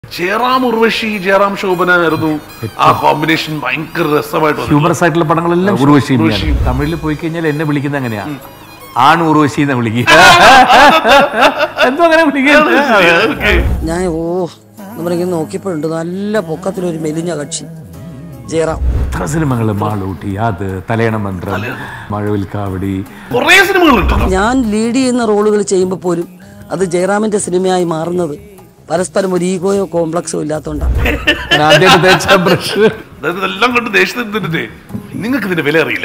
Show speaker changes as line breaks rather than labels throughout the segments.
ജയറാം ഉർവശി ജയറാം ശോഭന ആയിരുന്നു ആ കോമ്പിനേഷൻ ഭയങ്കര രസമായിട്ട് വന്നു.
ഹ്യൂമറസ് ആയിട്ടുള്ള പടങ്ങളെല്ലാം ഉർവശിയും
ഉർവശിയും.
തമിഴിൽ പോയി കഴിഞ്ഞാൽ എന്നെ വിളിക്കുന്നത് അങ്ങനെയാ ആണ് ഉർവശി എന്ന് വിളിക്കുക എന്തോ അങ്ങനെ വിളിക്കുന്നത്
Okay.
ഞാൻ ഓ നമ്മളിങ്ങനെ നോക്കിയപ്പോഴുണ്ട് നല്ല പൊക്കത്തിലൊരു മെലിഞ്ഞ കക്ഷി ജയറാം
എത്ര സിനിമകൾ മാളൂട്ടി അത് തലയണ മന്ത്രം മഴവിൽ കാവടി
കുറേ സിനിമകളുണ്ട്
ഞാൻ ലീഡ് ചെയ്യുന്ന റോളുകൾ ചെയ്യുമ്പോൾ പോലും അത് ജയറാമിന്റെ സിനിമയായി മാറുന്നത് പരസ്പരം ഒരു ഈഗോയോ കോംപ്ലക്സോ ഇല്ലാത്തതുകൊണ്ടാണ്
ഞാൻ ആദ്യമായിട്ട് തേച്ച ബ്രഷ്
അതായത് ഇതെല്ലാം കണ്ട് ദേഷ്യത്തിൽ നിന്നിട്ടേ നിങ്ങൾക്ക് ഇതിന്റെ വില അറിയില്ല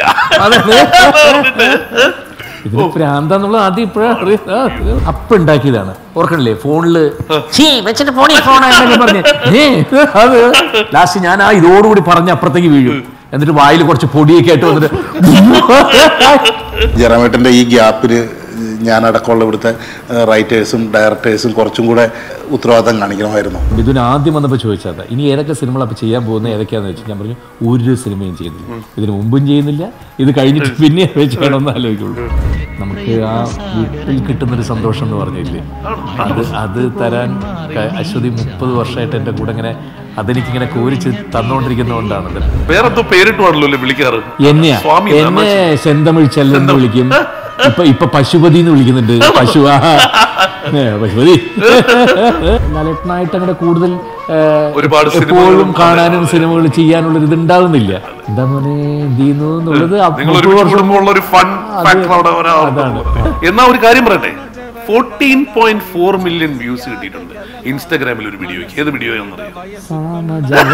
ഇതിന് പ്രാന്താന്നുള്ളത് ആദ്യം ഇപ്പോഴാണ് അപ്പ് ഉണ്ടാക്കിയതാണ് ഓർക്കണില്ലേ ഫോണില് "ഛീ, വെച്ചിട്ട് ഫോണിൽ ഫോൺ പറഞ്ഞു ഏ അത് ലാസ്റ്റ് ഞാൻ ആ ഇതോടുകൂടി പറഞ്ഞ് അപ്പുറത്തേക്ക് വീഴും എന്നിട്ട് വായിൽ കുറച്ച് പൊടിയൊക്കെ ആയിട്ട് വന്നിട്ട്
ജയറാമേട്ടൻ്റെ ഈ ഗ്യാപ്പിൽ ഞാനടക്കമുള്ള ഇവിടുത്തെ റൈറ്റേഴ്സും ഡയറക്ടേഴ്സും കുറച്ചും കൂടെ ഉത്തരവാദിത്തം കാണിക്കണമായിരുന്നു
മിഥുൻ ആദ്യം വന്നപ്പോൾ ചോദിച്ചത് ഇനി ഏതൊക്കെ സിനിമകൾ അപ്പോൾ ചെയ്യാൻ പോകുന്നത് ഏതൊക്കെയാണെന്ന് വെച്ചാൽ ഞാൻ പറഞ്ഞു ഒരു സിനിമയും ചെയ്യുന്നില്ല ഇതിന് മുമ്പും ചെയ്യുന്നില്ല ഇത് കഴിഞ്ഞിട്ട് പിന്നെ ചെയ്യണമെന്ന് ആലോചിക്കുള്ളൂ നമുക്ക് ആ വീട്ടിൽ കിട്ടുന്നൊരു സന്തോഷം എന്ന് പറഞ്ഞില്ലേ അത് അത് തരാൻ ക- അശ്വതി മുപ്പത് വർഷമായിട്ട് എൻ്റെ കൂടെ ഇങ്ങനെ അതെനിക്കിങ്ങനെ കോരിച്ച് തന്നുകൊണ്ടിരിക്കുന്നതുകൊണ്ടാണ് ഇത്
വേറെന്തോ പേരിട്ടുവാണല്ലോ അല്ലേ വിളിക്കാറ്
എന്നെയാ
സ്വാമി എന്നാ?
എന്നെ ചെന്തമിഴ് ചെല്ലെന്ന് വിളിക്കും ഇപ്പൊ ഇപ്പൊ പശുപതി എന്ന് വിളിക്കുന്നുണ്ട് പശു ആ. ഏ, പശുപതി ലാലേട്ടനായിട്ട് അങ്ങനെ കൂടുതൽ ഏ,
ഒരുപാട്
എപ്പോഴും
സിനിമകളും
കാണാനും സിനിമകൾ ചെയ്യാനുള്ള ഒരു ഇതുണ്ടാവുന്നില്ല എന്താ മോനെ എന്ത് ചെയ്യുന്നു എന്നുള്ളത്
നിങ്ങൾ
മുപ്പത്
ഒരുമിച്ച്
വർഷം
കൂടുമ്പോൾ ഉള്ള ഒരു ഫൺ
അത്
ഫാക്ടർ അവിടെ വരാറുണ്ട്.
അതാണ്.
എന്നാ ഒരു കാര്യം പറയട്ടെ fourteen point four million views കിട്ടിയിട്ടുണ്ട് ഇൻസ്റ്റാഗ്രാമിൽ ഒരു വീഡിയോയ്ക്ക് ഏത് വീഡിയോ ആണെന്നറിയാം
സാമജഗ.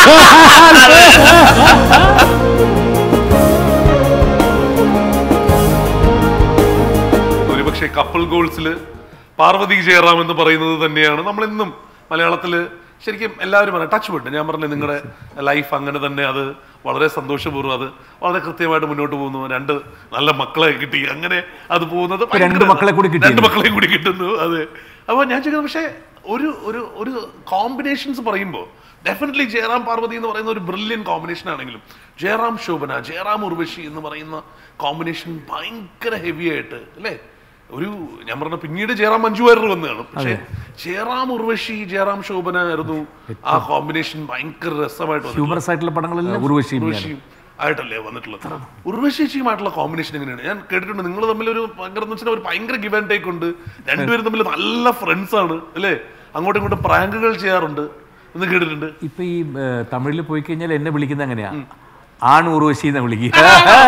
ഒരുപക്ഷെ കപ്പിൾ ഗോൾസിൽ പാർവതി ജയറാം എന്ന് പറയുന്നത് തന്നെയാണ് നമ്മൾ ഇന്നും മലയാളത്തില് ശരിക്കും എല്ലാവരും പറയാം ടച്ച് വിട്ട് ഞാൻ പറഞ്ഞില്ലേ നിങ്ങളുടെ ലൈഫ് അങ്ങനെ തന്നെ അത് വളരെ സന്തോഷപൂർവ്വം അത് വളരെ കൃത്യമായിട്ട് മുന്നോട്ട് പോകുന്നു രണ്ട് നല്ല മക്കളെ കിട്ടി അങ്ങനെ അത് പോകുന്നത്
ഇപ്പൊ രണ്ട്
ഭയങ്കര-
മക്കളെ കൂടി കിട്ടി.
രണ്ട് മക്കളെ കൂടി കിട്ടുന്നു അതെ അപ്പോൾ ഞാൻ ചോദിക്കുന്നത് പക്ഷേ ഒരു ഒരു ഒരു കോമ്പിനേഷൻസ് പറയുമ്പോൾ ഡെഫിനറ്റ്ലി ജയറാം പാർവതി എന്ന് പറയുന്ന ഒരു ബ്രില്യൻ കോമ്പിനേഷൻ ആണെങ്കിലും ജയറാം ശോഭന ജയറാം ഉർവശി എന്ന് പറയുന്ന കോമ്പിനേഷൻ ഭയങ്കര ഹെവി ആയിട്ട് അല്ലേ ഒരു ഞാൻ പറഞ്ഞ പിന്നീട് ജയറാം മഞ്ജു വാര്യർ വന്നു കാണും പക്ഷേ ജയറാം ഉർവശി ജയറാം ശോഭന ആയിരുന്നു ആ കോമ്പിനേഷൻ ഭയങ്കര രസമായിട്ട് വന്നത്.
ഹ്യൂമറസ് ആയിട്ടുള്ള പടങ്ങളെല്ലാം ഉർവശിയും ഞാനും.
ഉർവശിയും ആയിട്ടല്ലേ വന്നിട്ടുള്ളത് ഉർവശിച്ചിയുമായിട്ടുള്ള കോമ്പിനേഷൻ എങ്ങനെയാണ് ഞാൻ കേട്ടിട്ടുണ്ട് നിങ്ങൾ തമ്മിൽ ഒരു ഭയങ്കര എന്ന് വെച്ചാൽ ഒരു ഭയങ്കര ഗിവ് ആൻഡ് ടേക്ക് ഉണ്ട് രണ്ടുപേരും തമ്മിൽ നല്ല ഫ്രണ്ട്സ് ആണ് അല്ലേ അങ്ങോട്ടും ഇങ്ങോട്ടും പ്രാങ്കുകൾ ചെയ്യാറുണ്ട് എന്ന് കേട്ടിട്ടുണ്ട്
ഇപ്പൊ ഈ തമിഴിൽ പോയി കഴിഞ്ഞാൽ എന്നെ വിളിക്കുന്നത് അങ്ങനെയാ ആണ് ഉർവശി എന്ന് വിളിക്കുക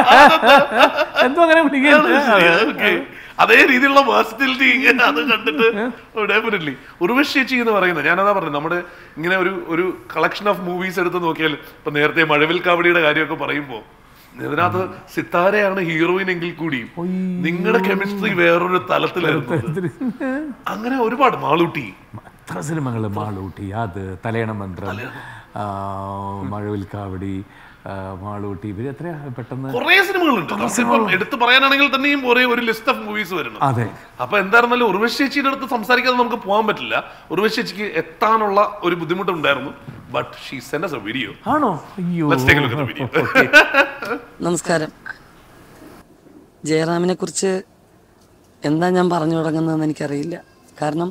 എന്തോ അങ്ങനെ വിളിക്കുന്നത്
Okay. അതേ രീതിയിലുള്ള വേഴ്സിറ്റിലിറ്റി അത് കണ്ടിട്ട് ഡെഫിനറ്റ്ലി ഉർവശി ചേച്ചി എന്ന് പറയുന്നത് ഞാനതാ പറഞ്ഞത് നമ്മുടെ ഇങ്ങനെ ഒരു ഒരു കളക്ഷൻ ഓഫ് മൂവീസ് എടുത്ത് നോക്കിയാൽ ഇപ്പൊ നേരത്തെ മഴവിൽ കാവടിയുടെ കാര്യമൊക്കെ പറയുമ്പോൾ ഇതിനകത്ത് സിത്താരയാണ് ഹീറോയിൻ എങ്കിൽ കൂടിയും നിങ്ങളുടെ കെമിസ്ട്രി വേറൊരു തലത്തിലായിരുന്നു അങ്ങനെ ഒരുപാട് മാളൂട്ടി
എത്ര സിനിമകൾ മാളൂട്ടി അത് തലയണ മന്ത്രം ആ, മഴവിൽ കാവടി ആ, മാളൂട്ടി ഇവര് എത്രയാ പെട്ടെന്ന്
കുറേ സിനിമകളുണ്ട് നമുക്കിപ്പം എടുത്തു പറയാനാണെങ്കിൽ തന്നെയും ഒരേ ഒരു ലിസ്റ്റ് ഓഫ് മൂവീസ് വരുന്നു
അതെ
അപ്പൊ എന്തായിരുന്നാലും ഉർവശി ചേച്ചിയുടെ അടുത്ത് സംസാരിക്കാതെ നമുക്ക് പോകാൻ പറ്റില്ല ഉർവശി ചേച്ചിക്ക് എത്താനുള്ള ഒരു ബുദ്ധിമുട്ടുണ്ടായിരുന്നു but she send a video
ആണോ അയ്യോ
Let's take a look at the video.
നമസ്കാരം ജയറാമിനെ കുറിച്ച് എന്താ ഞാൻ പറഞ്ഞു തുടങ്ങുന്നതെന്ന് എനിക്കറിയില്ല കാരണം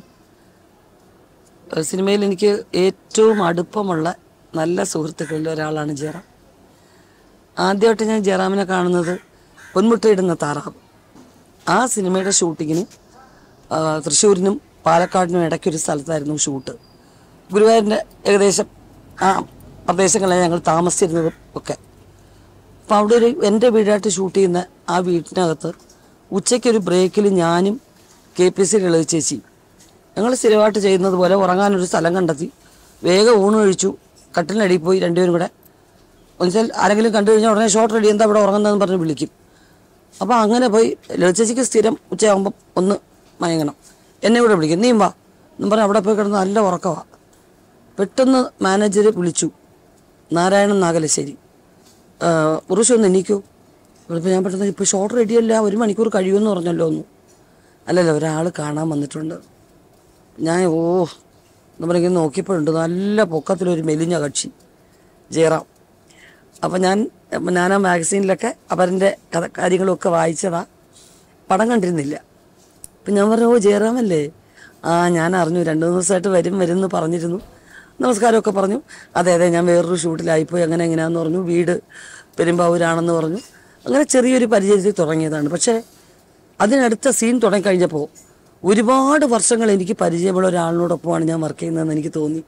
ഏഹ് സിനിമയിൽ എനിക്ക് ഏറ്റവും അടുപ്പമുള്ള നല്ല സുഹൃത്തുക്കളിൽ ഒരാളാണ് ജയറാം ആദ്യമായിട്ട് ഞാൻ ജയറാമിനെ കാണുന്നത് പൊന്മുട്ടയിടുന്ന താറാവ് ആ സിനിമയുടെ ഷൂട്ടിങ്ങിന് ആ, തൃശ്ശൂരിനും പാലക്കാടിനും ഇടയ്ക്കൊരു സ്ഥലത്തായിരുന്നു ഷൂട്ട് ഗുരുവായൂരിൻ്റെ ഏകദേശം ആ പ്രദേശങ്ങളിലാണ് ഞങ്ങൾ താമസിച്ചിരുന്നതും ഒക്കെ അപ്പോൾ അവിടെ ഒരു എൻ്റെ വീടായിട്ട് ഷൂട്ട് ചെയ്യുന്ന ആ വീട്ടിനകത്ത് ഉച്ചയ്ക്കൊരു ബ്രേക്കിൽ ഞാനും കെ പി സി ലളിത ചേച്ചി ഞങ്ങൾ സ്ഥിരമായിട്ട് ചെയ്യുന്നത് പോലെ ഉറങ്ങാനൊരു സ്ഥലം കണ്ടെത്തി വേഗം ഊണ് കഴിച്ചു കട്ടിലിനടിയിൽ പോയി രണ്ടുപേരും കൂടെ എന്നുവെച്ചാൽ ആരെങ്കിലും കണ്ടു കഴിഞ്ഞാൽ ഉടനെ ഷോർട്ട് റെഡി എന്താ ഇവിടെ ഉറങ്ങുന്നതെന്ന് പറഞ്ഞ് വിളിക്കും അപ്പോൾ അങ്ങനെ പോയി ലളിത ചേച്ചിക്ക് സ്ഥിരം ഉച്ചയാകുമ്പം ഒന്ന് മയങ്ങണം എന്നെ കൂടെ വിളിക്കും നീയും വാ എന്നും പറഞ്ഞ് അവിടെ പോയി കിടന്ന് നല്ല ഉറക്കമാണ് പെട്ടെന്ന് മാനേജർ വിളിച്ചു നാരായണൻ നാഗലശ്ശേരി ഉറുശ് ഒന്ന് എണീക്കൂ ഇപ്പോൾ ഞാൻ പെട്ടെന്ന് ഇപ്പോൾ ഷോർട്ട് റെഡിയല്ല ഒരു മണിക്കൂർ കഴിയുമെന്ന് പറഞ്ഞല്ലോ ഒന്ന് അല്ലല്ല ഒരാൾ കാണാൻ വന്നിട്ടുണ്ട് ഞാൻ ഓ നമ്മളിങ്ങനെ നോക്കിയപ്പോഴുണ്ട് നല്ല പൊക്കത്തിലൊരു മെലിഞ്ഞ കക്ഷി ജയറാം അപ്പം ഞാൻ ഞാൻ ആ മാഗസീനിലൊക്കെ അവരുടെ കഥ കാര്യങ്ങളൊക്കെ വായിച്ചതാ പടം കണ്ടിരുന്നില്ല അപ്പം ഞാൻ പറഞ്ഞു ഓ ജയറാമല്ലേ ആ ഞാൻ അറിഞ്ഞു രണ്ട് മൂന്ന് ദിവസമായിട്ട് വരും വരും എന്ന് പറഞ്ഞിരുന്നു നമസ്കാരമൊക്കെ പറഞ്ഞു അതെ അതെ ഞാൻ വേറൊരു ഷൂട്ടിലായിപ്പോയി അങ്ങനെ എങ്ങനെയാന്ന് പറഞ്ഞു വീട് പെരുമ്പാവൂരാണെന്ന് പറഞ്ഞു അങ്ങനെ ചെറിയൊരു പരിചയത്തിൽ തുടങ്ങിയതാണ് പക്ഷേ അതിനടുത്ത സീൻ തുടങ്ങിക്കഴിഞ്ഞപ്പോൾ ഒരുപാട് വർഷങ്ങൾ എനിക്ക് പരിചയമുള്ള ഒരാളിനോടൊപ്പമാണ് ഞാൻ വർക്ക് ചെയ്യുന്നതെന്ന് എനിക്ക് തോന്നി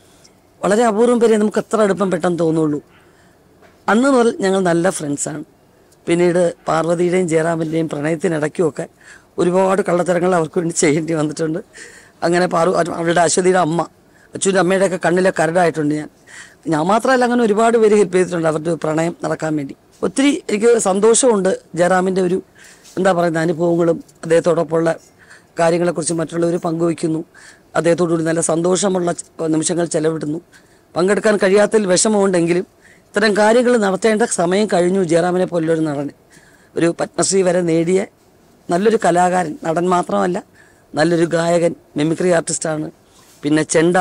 വളരെ അപൂർവം പേരെ നമുക്ക് എത്ര അടുപ്പം പെട്ടെന്ന് തോന്നുള്ളൂ അന്ന് മുതൽ ഞങ്ങൾ നല്ല ഫ്രണ്ട്സാണ് പിന്നീട് പാർവതിയുടെയും ജയറാമിൻ്റെയും പ്രണയത്തിനിടയ്ക്കുമൊക്കെ ഒരുപാട് കള്ളത്തരങ്ങൾ അവർക്ക് വേണ്ടി ചെയ്യേണ്ടി വന്നിട്ടുണ്ട് അങ്ങനെ പാറു അവ- അവരുടെ അശ്വതിയുടെ അമ്മ അച്ഛൻ്റെ അമ്മയുടെയൊക്കെ കണ്ണിലെ കരടായിട്ടുണ്ട് ഞാൻ ഞാൻ മാത്രമല്ല അങ്ങനെ ഒരുപാട് പേര് ഹെൽപ്പ് ചെയ്തിട്ടുണ്ട് അവരുടെ പ്രണയം നടക്കാൻ വേണ്ടി ഒത്തിരി എനിക്ക് സന്തോഷമുണ്ട് ജയറാമിൻ്റെ ഒരു എന്താ പറയുന്ന അനുഭവങ്ങളും അദ്ദേഹത്തോടൊപ്പമുള്ള കാര്യങ്ങളെക്കുറിച്ച് മറ്റുള്ളവർ പങ്കുവയ്ക്കുന്നു അദ്ദേഹത്തോടുകൂടി നല്ല സന്തോഷമുള്ള ച- നിമിഷങ്ങൾ ചെലവിടുന്നു പങ്കെടുക്കാൻ കഴിയാത്തതിൽ വിഷമമുണ്ടെങ്കിലും ഇത്തരം കാര്യങ്ങൾ നടത്തേണ്ട സമയം കഴിഞ്ഞു ജയറാമിനെ പോലുള്ളൊരു നടൻ ഒരു പത്മശ്രീ വരെ നേടിയ നല്ലൊരു കലാകാരൻ നടൻ മാത്രമല്ല നല്ലൊരു ഗായകൻ മെമിക്രി ആർട്ടിസ്റ്റാണ് പിന്നെ ചെണ്ട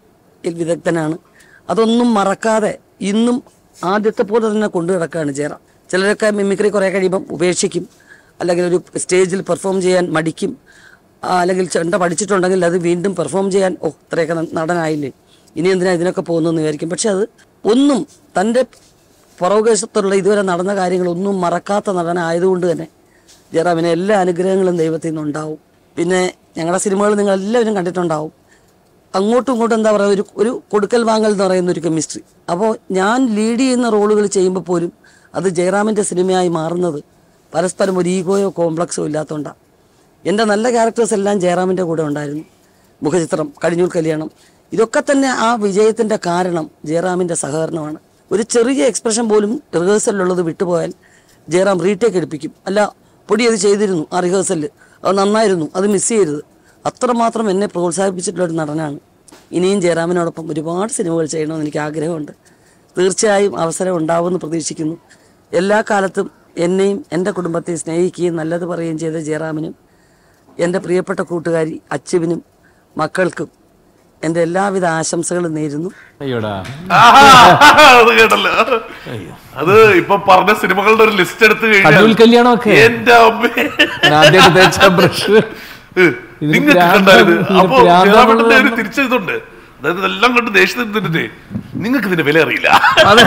വിദഗ്ധനാണ് അതൊന്നും മറക്കാതെ ഇന്നും ആദ്യത്തെ പോലെ തന്നെ കൊണ്ടു നടക്കുകയാണ് ജയറാം ചിലരൊക്കെ മിമിക്രി കുറേ കഴിയുമ്പം ഉപേക്ഷിക്കും അല്ലെങ്കിൽ ഒരു സ്റ്റേജിൽ പെർഫോം ചെയ്യാൻ മടിക്കും ആ, അല്ലെങ്കിൽ ചെണ്ട പഠിച്ചിട്ടുണ്ടെങ്കിൽ അത് വീണ്ടും പെർഫോം ചെയ്യാൻ ഓ ഇത്രയൊക്കെ ന- നടനായില്ലേ ഇനി എന്തിനാ ഇതിനൊക്കെ പോകുന്നതെന്ന് വിചാരിക്കും പക്ഷെ അത് ഒന്നും തൻ്റെ പുറകുവശത്തുള്ള ഇതുവരെ നടന്ന കാര്യങ്ങളൊന്നും മറക്കാത്ത നടനായതുകൊണ്ട് തന്നെ ജയറാമിന് എല്ലാ അനുഗ്രഹങ്ങളും ദൈവത്തിൽ നിന്നുണ്ടാവും പിന്നെ ഞങ്ങളുടെ സിനിമകൾ നിങ്ങൾ എല്ലാവരും കണ്ടിട്ടുണ്ടാവും അങ്ങോട്ടും ഇങ്ങോട്ടും എന്താ പറയുക ഒരു ഒരു കൊടുക്കൽ വാങ്ങൽ എന്ന് പറയുന്ന ഒരു കെമിസ്ട്രി അപ്പോൾ ഞാൻ ലീഡ് ചെയ്യുന്ന റോളുകൾ ചെയ്യുമ്പോൾ പോലും അത് ജയറാമിൻ്റെ സിനിമയായി മാറുന്നത് പരസ്പരം ഒരു ഈഗോയോ കോംപ്ലക്സോ ഇല്ലാത്തതുകൊണ്ടാണ് എൻ്റെ നല്ല ക്യാരക്ടേഴ്സ് എല്ലാം ജയറാമിൻ്റെ കൂടെ ഉണ്ടായിരുന്നു മുഖചിത്രം കടിഞ്ഞൂർ കല്യാണം ഇതൊക്കെ തന്നെ ആ വിജയത്തിൻ്റെ കാരണം ജയറാമിൻ്റെ സഹകരണമാണ് ഒരു ചെറിയ എക്സ്പ്രഷൻ പോലും റിഹേഴ്സലിലുള്ളത് വിട്ടുപോയാൽ ജയറാം റീടേക്ക് എടുപ്പിക്കും അല്ല പൊടി അത് ചെയ്തിരുന്നു ആ റിഹേഴ്സലിൽ അത് നന്നായിരുന്നു അത് മിസ് ചെയ്യരുത് അത്രമാത്രം എന്നെ പ്രോത്സാഹിപ്പിച്ചിട്ടുള്ള ഒരു നടനാണ് ഇനിയും ജയറാമിനോടൊപ്പം ഒരുപാട് സിനിമകൾ ചെയ്യണമെന്ന് എനിക്ക് ആഗ്രഹമുണ്ട് തീർച്ചയായും അവസരം ഉണ്ടാവുമെന്ന് പ്രതീക്ഷിക്കുന്നു എല്ലാ കാലത്തും എന്നെയും എൻ്റെ കുടുംബത്തെ സ്നേഹിക്കുകയും നല്ലത് പറയുകയും ചെയ്ത ജയറാമിനും എൻ്റെ പ്രിയപ്പെട്ട കൂട്ടുകാരി അച്ചുവിനും മക്കൾക്കും എൻ്റെ എല്ലാവിധ ആശംസകളും നേരുന്നു
അയ്യോടാ
ആഹാ, അത് കേട്ടല്ലോ അത് ഇപ്പൊ പറഞ്ഞ സിനിമകളുടെ ഒരു ലിസ്റ്റ് എടുത്ത്
കടൂൽ കല്യാണമൊക്കെ.
എന്റെ അമ്മേ
ഞാൻ ആദ്യമായിട്ട് തേച്ച ബ്രഷ് ഇതിന്
നിങ്ങൾക്ക്
ഭ്രാന്ത്
കണ്ടായത്
ഇതിന്
അപ്പൊ
ഭ്രാന്ത്
ജയറാമേട്ടന്റെ ഒരു
ആണെന്ന്
തിരിച്ചെഴുതുണ്ട് അതായത് ഇതെല്ലാം കൊണ്ട് ദേഷ്യത്തിൽ നിന്നിട്ടേ നിങ്ങൾക്ക് ഇതിന്റെ വില അറിയില്ല
അതെ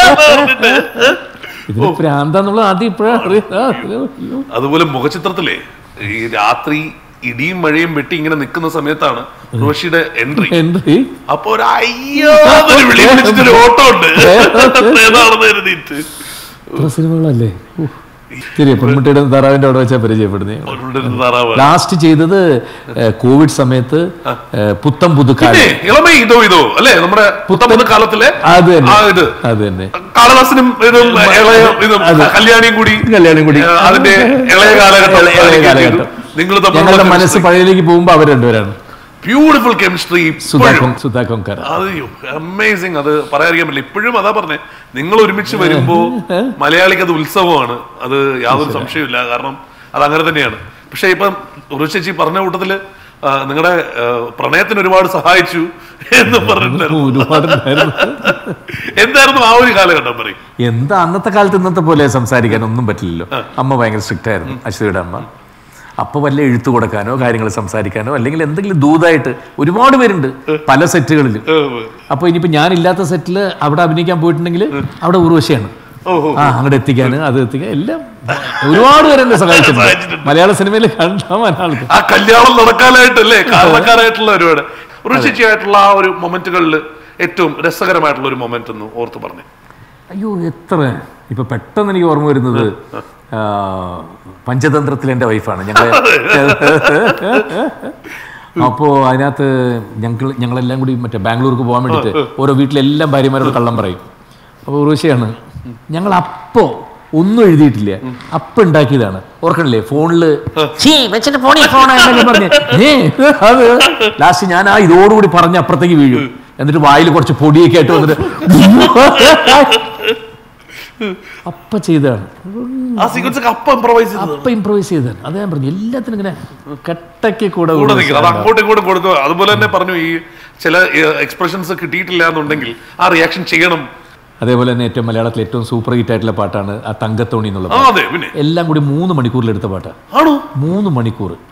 ഇതിന് പ്രാന്താന്നുള്ള ആദ്യം ഇപ്പോഴാണ് അറിയാം
അതുപോലെ മുഖചിത്രത്തിലെ ഈ രാത്രി ഇടിയും മഴയും വെട്ടി ഇങ്ങനെ നിൽക്കുന്ന സമയത്താണ് റോഷിയുടെ എൻട്രി
എൻട്രി
അപ്പൊ ഒരു അയ്യോ എന്നൊരു വിളി വിളിച്ചിട്ടൊരു ഓട്ടം ഉണ്ട് ഏതാണെന്ന് കരുതിയിട്ട്
ഇത്ര സിനിമകളല്ലേ ഉഫ്. ശരി പെൺകുട്ടിയുടെ താറാവിന്റെ അവിടെ വെച്ചാൽ പരിചയപ്പെടുന്നേ
അവരുടെ ഒരു താറാവ്.
ലാസ്റ്റ് ചെയ്തത് ഏഹ്, കോവിഡ് സമയത്ത് ഏഹ്, പുത്തം പുതുക്കാലം
പിന്നെ ഇളമൈ ഇതോ ഇതോ അല്ലെ നമ്മുടെ പുത്തമ്പത് കാലത്തിലെ
അത് തന്നെ
ആ ഇത്
അത് തന്നെ
കാളദാസനും ഇതും ഇളയ ഇതും
അതെ.
കല്യാണിയും കൂടി
കല്യാണം കൂടി
ഏഹ്, അതിന്റെ ഇളയ കാലഘട്ടം
ഇളയ- ഇളയ കാലഘട്ടം
നിങ്ങൾ
ഞങ്ങളുടെ മനസ്സ് പഴയതിലേക്ക് പോകുമ്പോ അവർ രണ്ടുപേരാണ്
ബ്യൂട്ടിഫുൾ കെമിസ്ട്രി
സുധാ കൊ- സുധാ കൊങ്കര
അയ്യോ അമേസിങ് അത് പറയാതിരിക്കാൻ പറ്റില്ല ഇപ്പോഴും അതാ പറഞ്ഞേ നിങ്ങൾ ഒരുമിച്ച് വരുമ്പോ മലയാളിക്ക് അത് ഉത്സവമാണ് അത് യാതൊരു സംശയമില്ല കാരണം അത് അങ്ങനെ തന്നെയാണ് പക്ഷെ ഇപ്പം ഉറുശേച്ചി പറഞ്ഞ കൂട്ടത്തില് ആ, നിങ്ങളുടെ ആ, പ്രണയത്തിന് ഒരുപാട് സഹായിച്ചു എന്ന് പറഞ്ഞിട്ടുണ്ടായിരുന്നു
ഒരുപാട് ഉണ്ടായിരുന്നു.
എന്തായിരുന്നു ആ ഒരു കാലഘട്ടം പറയും
എന്താ അന്നത്തെ കാലത്ത് ഇന്നത്തെ പോലെ സംസാരിക്കാൻ ഒന്നും പറ്റില്ലല്ലോ അമ്മ ഭയങ്കര സ്ട്രിക്റ്റ് ആയിരുന്നു അശ്വതിയുടെ അമ്മ അപ്പൊ വല്ല എഴുത്തു കൊടുക്കാനോ കാര്യങ്ങൾ സംസാരിക്കാനോ അല്ലെങ്കിൽ എന്തെങ്കിലും ദൂതായിട്ട് ഒരുപാട് പേരുണ്ട് പല സെറ്റുകളിലും അപ്പൊ ഇനിയിപ്പോ ഞാൻ ഇല്ലാത്ത സെറ്റിൽ അവിടെ അഭിനയിക്കാൻ പോയിട്ടുണ്ടെങ്കിൽ അവിടെ ഉർവശിയാണ്
ഓഹോ
ആ അങ്ങോട്ട് എത്തിക്കാന് അത് എത്തിക്കാൻ എല്ലാം ഒരുപാട് പേര് എന്നെ സഹായിച്ചിട്ടുണ്ട് മലയാള സിനിമയിൽ കണ്ടാൽ ആൾക്ക്
ആ കല്യാണം നടക്കാനായിട്ടല്ലേ കാരണക്കാരായിട്ടുള്ള ഒരുപാട് ഉറുശേച്ചിയായിട്ടുള്ള ആ ഒരു മൊമെന്റുകളിൽ ഏറ്റവും രസകരമായിട്ടുള്ള ഒരു മൊമെന്റ് ഒന്ന് ഓർത്ത് പറഞ്ഞു
അയ്യോ എത്ര ഇപ്പൊ പെട്ടെന്ന് എനിക്ക് ഓർമ്മ വരുന്നത് ആ, പഞ്ചതന്ത്രത്തിൽ എൻ്റെ വൈഫാണ് ഞങ്ങൾ അപ്പോൾ അതിനകത്ത് ഞങ്ങൾ ഞങ്ങളെല്ലാം കൂടി മറ്റേ ബാംഗ്ലൂർക്ക് പോകാൻ വേണ്ടിയിട്ട് ഓരോ വീട്ടിലെല്ലാം ഭാര്യമാരോട് കള്ളം പറയും അപ്പോൾ ഉറുവശിയാണ് ഞങ്ങൾ അപ്പോ ഒന്നും എഴുതിയിട്ടില്ല അപ്പൊ ഉണ്ടാക്കിയതാണ് ഓർക്കണില്ലേ ഫോണില് "ഛീ, വെച്ചിട്ട് ഫോണിൽ ഫോൺ എന്നൊക്കെ പറഞ്ഞ് ഏ അത് ലാസ്റ്റ് ഞാൻ ആ ഇതോടുകൂടി പറഞ്ഞ് അപ്പുറത്തേക്ക് വീഴും എന്നിട്ട് വായിൽ കുറച്ച് പൊടിയൊക്കെ ആയിട്ട് വന്നിട്ട് അപ്പ ചെയ്തതാണ്
ആ സീക്വൻസ് ഒക്കെ അപ്പം ഇംപ്രവൈസ് ചെയ്തത്
അപ്പ ഇംപ്രവൈസ് ചെയ്തതാണ് അത് ഞാൻ പറഞ്ഞു എല്ലാത്തിനും ഇങ്ങനെ കട്ടയ്ക്ക് കൂടെ
കൂടെ
കൂടെ
നിൽക്കുന്നത് അത് അങ്ങോട്ടും ഇങ്ങോട്ടും കൊടുത്തു അതുപോലെ തന്നെ പറഞ്ഞു ഈ ചില എക്സ്പ്രഷൻസ് കിട്ടിയിട്ടില്ല എന്നുണ്ടെങ്കിൽ ആ റിയാക്ഷൻ ചെയ്യണം
അതേപോലെ തന്നെ ഏറ്റവും മലയാളത്തിൽ ഏറ്റവും സൂപ്പർ ഹിറ്റ് ആയിട്ടുള്ള പാട്ടാണ് ആ തങ്കത്തോണി എന്നുള്ള
ആ
പാട്ട്
അതെ പിന്നെ
എല്ലാം കൂടി മൂന്ന് മണിക്കൂറിലെടുത്ത പാട്ടാണ്
ആണോ
മൂന്ന് മണിക്കൂർ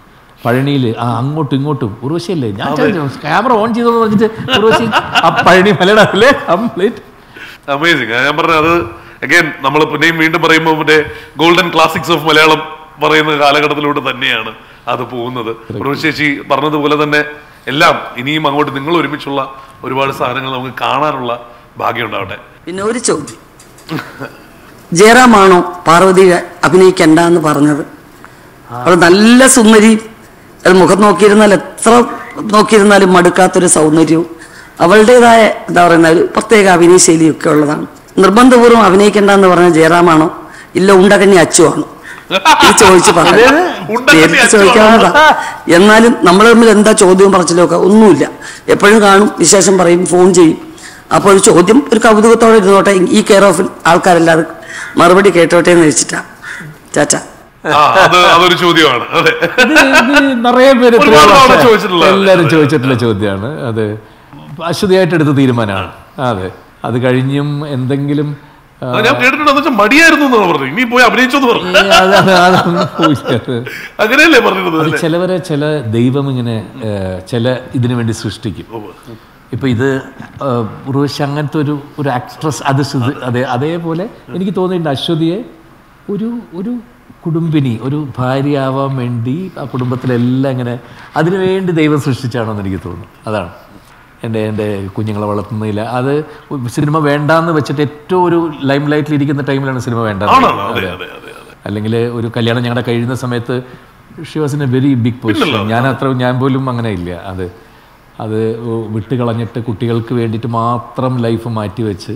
പഴനിയിൽ ആ അങ്ങോട്ടും ഇങ്ങോട്ടും ഉർവശിയല്ലേ ഞാൻ ക്യാമറ ഓൺ ചെയ്തോന്ന് പറഞ്ഞിട്ട് ഉർവശി ആ പഴനി മലയുടെ അല്ലേ കംപ്ലീറ്റ്
അമേസിങ് ഞാൻ പറഞ്ഞ അത് അഗൈൻ നമ്മൾ പിന്നെയും വീണ്ടും പറയുമ്പോൾ മറ്റേ ഗോൾഡൻ ക്ലാസിക്സ് ഓഫ് മലയാളം പറയുന്ന കാലഘട്ടത്തിലൂടെ തന്നെയാണ് അത് പോകുന്നത് ചേച്ചി പറഞ്ഞതുപോലെ തന്നെ എല്ലാം ഇനിയും അങ്ങോട്ട് നിങ്ങൾ ഒരുമിച്ചുള്ള ഒരുപാട് സാധനങ്ങൾ നമുക്ക് കാണാനുള്ള ഭാഗ്യം ഉണ്ടാവട്ടെ
പിന്നെ ഒരു ചോദ്യം ജയറാമാണോ പാർവതി അഭിനയിക്കണ്ട എന്ന് പറഞ്ഞത് അവൾ നല്ല സുന്ദരി അത് മുഖം നോക്കിയിരുന്നാൽ എത്ര നോക്കിയിരുന്നാലും മടുക്കാത്തൊരു സൗന്ദര്യവും അവളുടേതായ എന്താ പറയുന്ന ഒരു പ്രത്യേക അഭിനയ ശൈലിയൊക്കെ ഉള്ളതാണ് നിർബന്ധപൂർവ്വം അഭിനയിക്കണ്ട എന്ന് പറഞ്ഞ ജയറാമാണോ ഇല്ല ഉണ്ടകഞ്ഞി അച്ചു ആണോ ഇത് ചോദിച്ച് പറഞ്ഞു
ഉണ്ടകണ്ണി
നേരിട്ട്
അച്ചു
ചോദിക്കാതെ എന്നാലും നമ്മൾ തമ്മിൽ എന്താ ചോദ്യവും പറച്ചിലും ഒക്കെ ഒന്നുമില്ല എപ്പോഴും കാണും വിശേഷം പറയും ഫോൺ ചെയ്യും അപ്പോൾ ഒരു ചോദ്യം ഒരു കൗതുകത്തോടെ ഇരുന്നോട്ടെ ഈ കെയർ ഓഫിൽ ആൾക്കാരെല്ലാവരും മറുപടി കേട്ടോട്ടെ എന്ന് വെച്ചിട്ടാ ചാച്ച
ആ, അത് അതൊരു ചോദ്യമാണ് അതെ
ഇത് ഇത് നിറയെ പേര് എത്രയോ
ഒരുപാട് തവണ
വർഷം
ചോദിച്ചിട്ടുള്ളതാണ്.
എല്ലാവരും ചോദിച്ചിട്ടുള്ള ചോദ്യമാണ് അത് അശ്വതിയായിട്ട് എടുത്ത തീരുമാനമാണ് അതെ അത് കഴിഞ്ഞും എന്തെങ്കിലും ആ,
അത് ഞാൻ കേട്ടിട്ടുണ്ടെന്ന് വെച്ചാൽ മടിയായിരുന്നു എന്നാണ് പറഞ്ഞു ഇനി പോയി അഭിനയിച്ചോന്ന് പറഞ്ഞു
ഏ, അത് അത് അതൊന്നും പോയില്ല. അത്
അങ്ങനെയല്ലേ പറഞ്ഞത്
അത് ചിലവരെ ചില ദൈവം ഇങ്ങനെ ഏഹ്, ചില ഇതിനു വേണ്ടി സൃഷ്ടിക്കും ഇപ്പൊ ഇത് ഏഹ്, ഉർവശി അങ്ങനത്തെ ഒരു ഒരു ആക്ട്രസ് അത് ശ്രദ്ധ- അതെ അതേപോലെ എനിക്ക് തോന്നിയിട്ടുണ്ട് അശ്വതിയെ ഒരു ഒരു കുടുംബിനി ഒരു ഭാര്യയാവാൻ വേണ്ടി ആ കുടുംബത്തിലെല്ലാം ഇങ്ങനെ അതിനു വേണ്ടി ദൈവം സൃഷ്ടിച്ചാണോ എന്ന് എനിക്ക് തോന്നുന്നു അതാണ് എൻ്റെ എൻ്റെ കുഞ്ഞുങ്ങളെ വളർത്തുന്നതില്ല അത് സിനിമ വേണ്ടാന്ന് വെച്ചിട്ട് ഏറ്റവും ഒരു ലൈം ലൈറ്റിൽ ഇരിക്കുന്ന ടൈമിലാണ് സിനിമ വേണ്ടത്
ആണോ അതെ അതെ അതെ അതെ
അല്ലെങ്കിൽ ഒരു കല്യാണം ഞങ്ങളുടെ കഴിയുന്ന സമയത്ത് she was in a very big position ഞാൻ അത്ര ഞാൻ പോലും അങ്ങനെ ഇല്ല അത് അത് വിട്ട് കളഞ്ഞിട്ട് കുട്ടികൾക്ക് വേണ്ടിയിട്ട് മാത്രം ലൈഫ് മാറ്റി വെച്ച്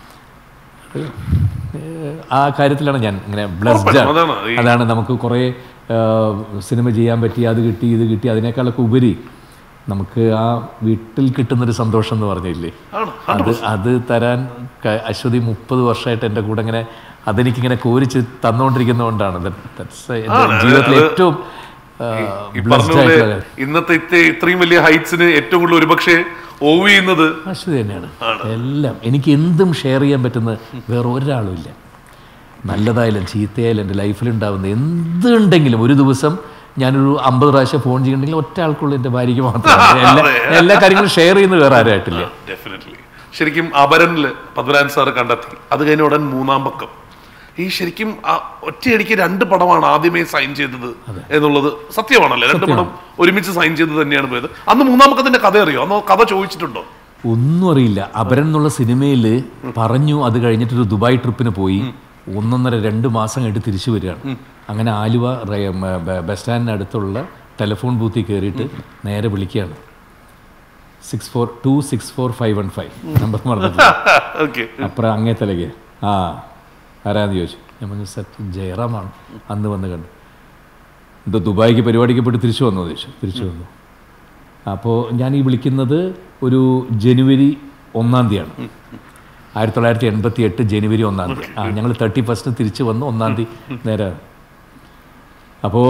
ഏഹ്, ആ കാര്യത്തിലാണ് ഞാൻ ഇങ്ങനെ ബ്ലസ്ഡ്
ഉറപ്പായിട്ടും അതാണ് ഈ-
അതാണ് നമുക്ക് കുറേ സിനിമ ചെയ്യാൻ പറ്റി അത് കിട്ടി ഇത് കിട്ടി അതിനേക്കാളൊക്കെ ഉപരി നമുക്ക് ആ വീട്ടിൽ കിട്ടുന്നൊരു സന്തോഷം എന്ന് പറഞ്ഞില്ലേ
ആണ്
അത് അത് തരാൻ ക- അശ്വതി മുപ്പത് വർഷമായിട്ട് എൻ്റെ കൂടെ ഇങ്ങനെ അതെനിക്കിങ്ങനെ കോരിച്ച് തന്നുകൊണ്ടിരിക്കുന്നതുകൊണ്ടാണ് That- that's എൻ്റെ
ആണ്.
ജീവിതത്തിലെ
അത്
ഏറ്റവും
ഈ
ബ്ലസ്ഡ്
പറഞ്ഞ പോലെ
ആയിട്ടുള്ള കാര്യം.
ഇന്നത്തെ ഇത്ര- ഇത്രയും വലിയ ഹൈറ്റ്സിന് ഏറ്റവും കൂടുതൽ ഒരുപക്ഷെ ഓവ് ചെയ്യുന്നത്
അശ്വതി തന്നെയാണ് എല്ലാം എനിക്ക് എന്തും ഷെയർ ചെയ്യാൻ പറ്റുന്ന വേറെ ഒരാളും ഇല്ല നല്ലതായാലും ചീത്തയായാലും എൻ്റെ ലൈഫിലുണ്ടാവുന്ന എന്തുണ്ടെങ്കിലും ഒരു ദിവസം ഞാനൊരു അമ്പത് പ്രാവശ്യം ഫോൺ ചെയ്യണമെങ്കിൽ ഒറ്റ ആൾക്കുള്ള എൻ്റെ ഭാര്യയ്ക്ക് മാത്രമാണ് എല്ലാ എല്ലാ കാര്യങ്ങളും ഷെയർ ചെയ്യുന്നത് വേറെ ആരായിട്ടില്ല
ഡെഫിനറ്റ്ലി ശരിക്കും അപരനില് പത്മനാഭൻ സാർ കണ്ടെത്തി അത് കഴിഞ്ഞ ഉടൻ മൂന്നാം പക്കം ഈ ശരിക്കും ആ ഒറ്റയടിക്ക് രണ്ട് പടമാണ് ആദ്യമേ സൈൻ ചെയ്തത് എന്നുള്ളത് സത്യമാണല്ലേ രണ്ട് പടം ഒരുമിച്ച് സൈൻ ചെയ്തത് തന്നെയാണ് പോയത് അന്ന് മൂന്നാം പക്കത്തിന്റെ കഥ അറിയോ അന്ന് കഥ ചോദിച്ചിട്ടുണ്ടോ
ഒന്നും അറിയില്ല അപരൻ എന്നുള്ള സിനിമയിൽ പറഞ്ഞു അത് കഴിഞ്ഞിട്ടൊരു ദുബായ് ട്രിപ്പിന് പോയി ഒന്നൊന്നര രണ്ട് മാസം കഴിഞ്ഞിട്ട് തിരിച്ചു വരികയാണ് അങ്ങനെ ആലുവ റേ- മ- ബ- ബസ് സ്റ്റാൻഡിന് അടുത്തുള്ള ടെലിഫോൺ ബൂത്തിൽ കയറിയിട്ട് നേരെ വിളിക്കുകയാണ് six four two six four five one five number മറന്നിട്ടില്ല
ഓക്കെ
അപ്പുറം അങ്ങേ തലകെ ആ ആരാന്ന് ചോദിച്ചു ഞാൻ പറഞ്ഞു സത്യം ജയറാമാണ് അന്ന് വന്ന് കണ്ടു എന്തോ ദുബായിക്ക് പരിപാടിക്ക് പോയിട്ട് തിരിച്ചു വന്നു ചോദിച്ചു തിരിച്ചു വന്നു അപ്പോൾ ഞാൻ ഈ വിളിക്കുന്നത് ഒരു ജനുവരി ഒന്നാം തീയതിയാണ് ആയിരത്തി തൊള്ളായിരത്തി എൺപത്തി എട്ട് ജനുവരി ഒന്നാം തീയതി ആ ഞങ്ങൾ തേർട്ടി ഫസ്റ്റിന് തിരിച്ച് വന്ന് ഒന്നാം തീയതി നേരെ അപ്പോൾ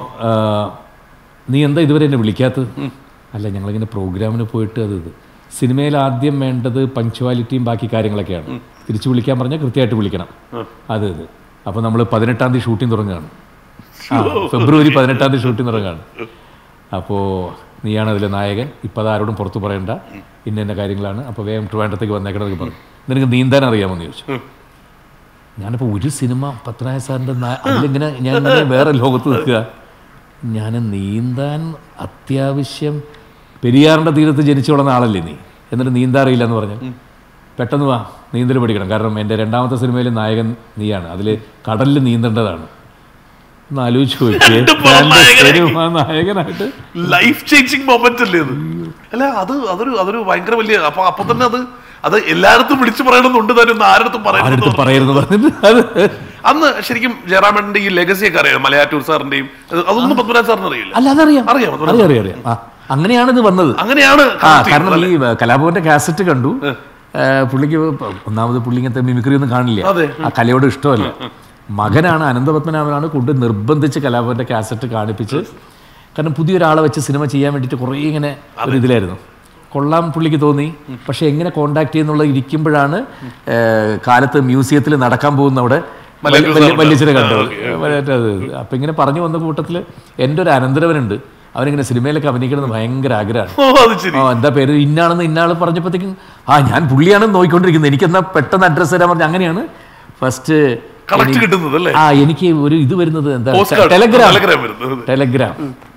നീ എന്താ ഇതുവരെ എന്നെ വിളിക്കാത്തത് അല്ല ഞങ്ങളിങ്ങനെ പ്രോഗ്രാമിന് പോയിട്ട് അത് ഇത് സിനിമയിൽ ആദ്യം വേണ്ടത് പങ്ക്ച്വാലിറ്റിയും ബാക്കി കാര്യങ്ങളൊക്കെയാണ് തിരിച്ചു വിളിക്കാൻ പറഞ്ഞാൽ കൃത്യമായിട്ട് വിളിക്കണം അത് ഇത് അപ്പോൾ നമ്മൾ പതിനെട്ടാം തീയതി ഷൂട്ടിംഗ് തുടങ്ങുകയാണ് ആ ഫെബ്രുവരി പതിനെട്ടാം തീയതി ഷൂട്ടിംഗ് തുടങ്ങുകയാണ് അപ്പോൾ നീയാണ് അതിലെ നായകൻ ഇപ്പം അത് ആരോടും പുറത്ത് പറയണ്ട ഇന്ന ഇന്ന കാര്യങ്ങളാണ് അപ്പോൾ വേഗം ട്രിവാൻഡ്രത്തേക്ക് വന്നേക്കണമെന്നൊക്കെ പറഞ്ഞു നിനക്ക് നീന്താൻ അറിയാമെന്ന് ചോദിച്ചു ഞാനിപ്പോൾ ഒരു സിനിമ പത്മനാഭ സാറിൻ്റെ നാ- അതിലിങ്ങനെ ഞാൻ ഇങ്ങനെ വേറെ ലോകത്ത് നിൽക്കുക ഞാൻ നീന്താൻ അത്യാവശ്യം പെരിയാറിൻ്റെ തീരത്ത് ജനിച്ചു വളർന്ന ആളല്ലേ നീ എന്നിട്ട് നീന്താൻ അറിയില്ല എന്ന് പറഞ്ഞു പെട്ടെന്ന് വാ നീന്തൽ പഠിക്കണം കാരണം എൻ്റെ രണ്ടാമത്തെ സിനിമയിലെ നായകൻ നീയാണ് അതിൽ കടലിൽ നീന്തേണ്ടതാണ് ഒന്ന് ആലോചിച്ച് നോക്കിയേ എൻ്റെ സിനിമ നായകനായിട്ട്
ലൈഫ് ചേഞ്ചിങ് മൊമെന്റ് അല്ലേ അത് അല്ല അത് അതൊരു അതൊരു ഭയങ്കര വലിയ അപ്പൊ അപ്പൊ തന്നെ അത് അത് എല്ലായിടത്തും വിളിച്ചു പറയണമെന്നുണ്ട് തന്നെ ഒന്ന് ആരടുത്തും
ആരെടുത്ത്
പറയരുത്
പറയരുത് പറഞ്ഞിട്ട് അത്
അന്ന് ശരിക്കും ജയറാമന്റെ ഈ ലെഗസി ഒക്കെ അറിയാം മലയാറ്റൂർ സാറിന്റെയും അത് അതൊന്നും പത്മനാഭ സാറിന് അറിയില്ല
അല്ല അതറിയാം
അറിയാം, അതറിയാം.
അറിയാം അറിയാം അറിയാം ആ അങ്ങനെയാണ് ഇത് വന്നത്
അങ്ങനെയാണ്
ആ
connect
കാരണം
ചെയ്യുന്നത്,
ഈ കലാഭവന്റെ കാസറ്റ് കണ്ടു ഏ, പുള്ളിക്ക് ഒന്നാമത് പുള്ളി ഇങ്ങനത്തെ മിമിക്രി ഒന്നും കാണില്ല
അതെ.
ആ കലയോട് ഇഷ്ടമല്ല മകനാണ് അനന്തപത്മനാഭനാണ് കൊണ്ട് നിർബന്ധിച്ച് കലാഭവന്റെ കാസറ്റ് കാണിപ്പിച്ച് കാരണം പുതിയൊരാളെ വെച്ച് സിനിമ ചെയ്യാൻ വേണ്ടിയിട്ട് കുറേ ഇങ്ങനെ ഒരു ഇതിലായിരുന്നു കൊള്ളാം പുള്ളിക്ക് തോന്നി പക്ഷെ എങ്ങനെ കോണ്ടാക്ട് ചെയ്യുന്നുള്ള ഇരിക്കുമ്പോഴാണ് ഏ, കാലത്ത് മ്യൂസിയത്തിൽ നടക്കാൻ പോകുന്ന അവിടെ
മലയാറ്റൂർ
വലിയ
സാറുണ്ട്.
വലിയച്ഛനെ
ആ,
കണ്ടത്
ഓക്കേ,
മറ്റേ അത് അപ്പം ഇങ്ങനെ പറഞ്ഞു വന്ന കൂട്ടത്തിൽ എൻ്റെ ഒരു അനന്തരവനുണ്ട് അവനിങ്ങനെ സിനിമയിലൊക്കെ അഭിനയിക്കണമെന്ന് ഭയങ്കര ആഗ്രഹമാണ്
ഓ അത് ശരി
ആ എന്താ പേര് ഇന്നാണെന്ന് ഇന്നാൾ പറഞ്ഞപ്പോഴത്തേക്കും ആ ഞാൻ പുള്ളിയാണെന്ന് നോക്കിക്കൊണ്ടിരിക്കുന്നത് എനിക്കെന്നാ പെട്ടെന്ന് അഡ്രസ്സ് തരാൻ പറഞ്ഞു അങ്ങനെയാണ് ഫസ്റ്റ്
കറക്റ്റ് കിട്ടുന്നത് അല്ലേ
ആ എനിക്ക് ഒരു ഇത് വരുന്നത് എന്താ
Postcard.
ടെലഗ്രാം
Telegram വരുന്നത്.
Telegram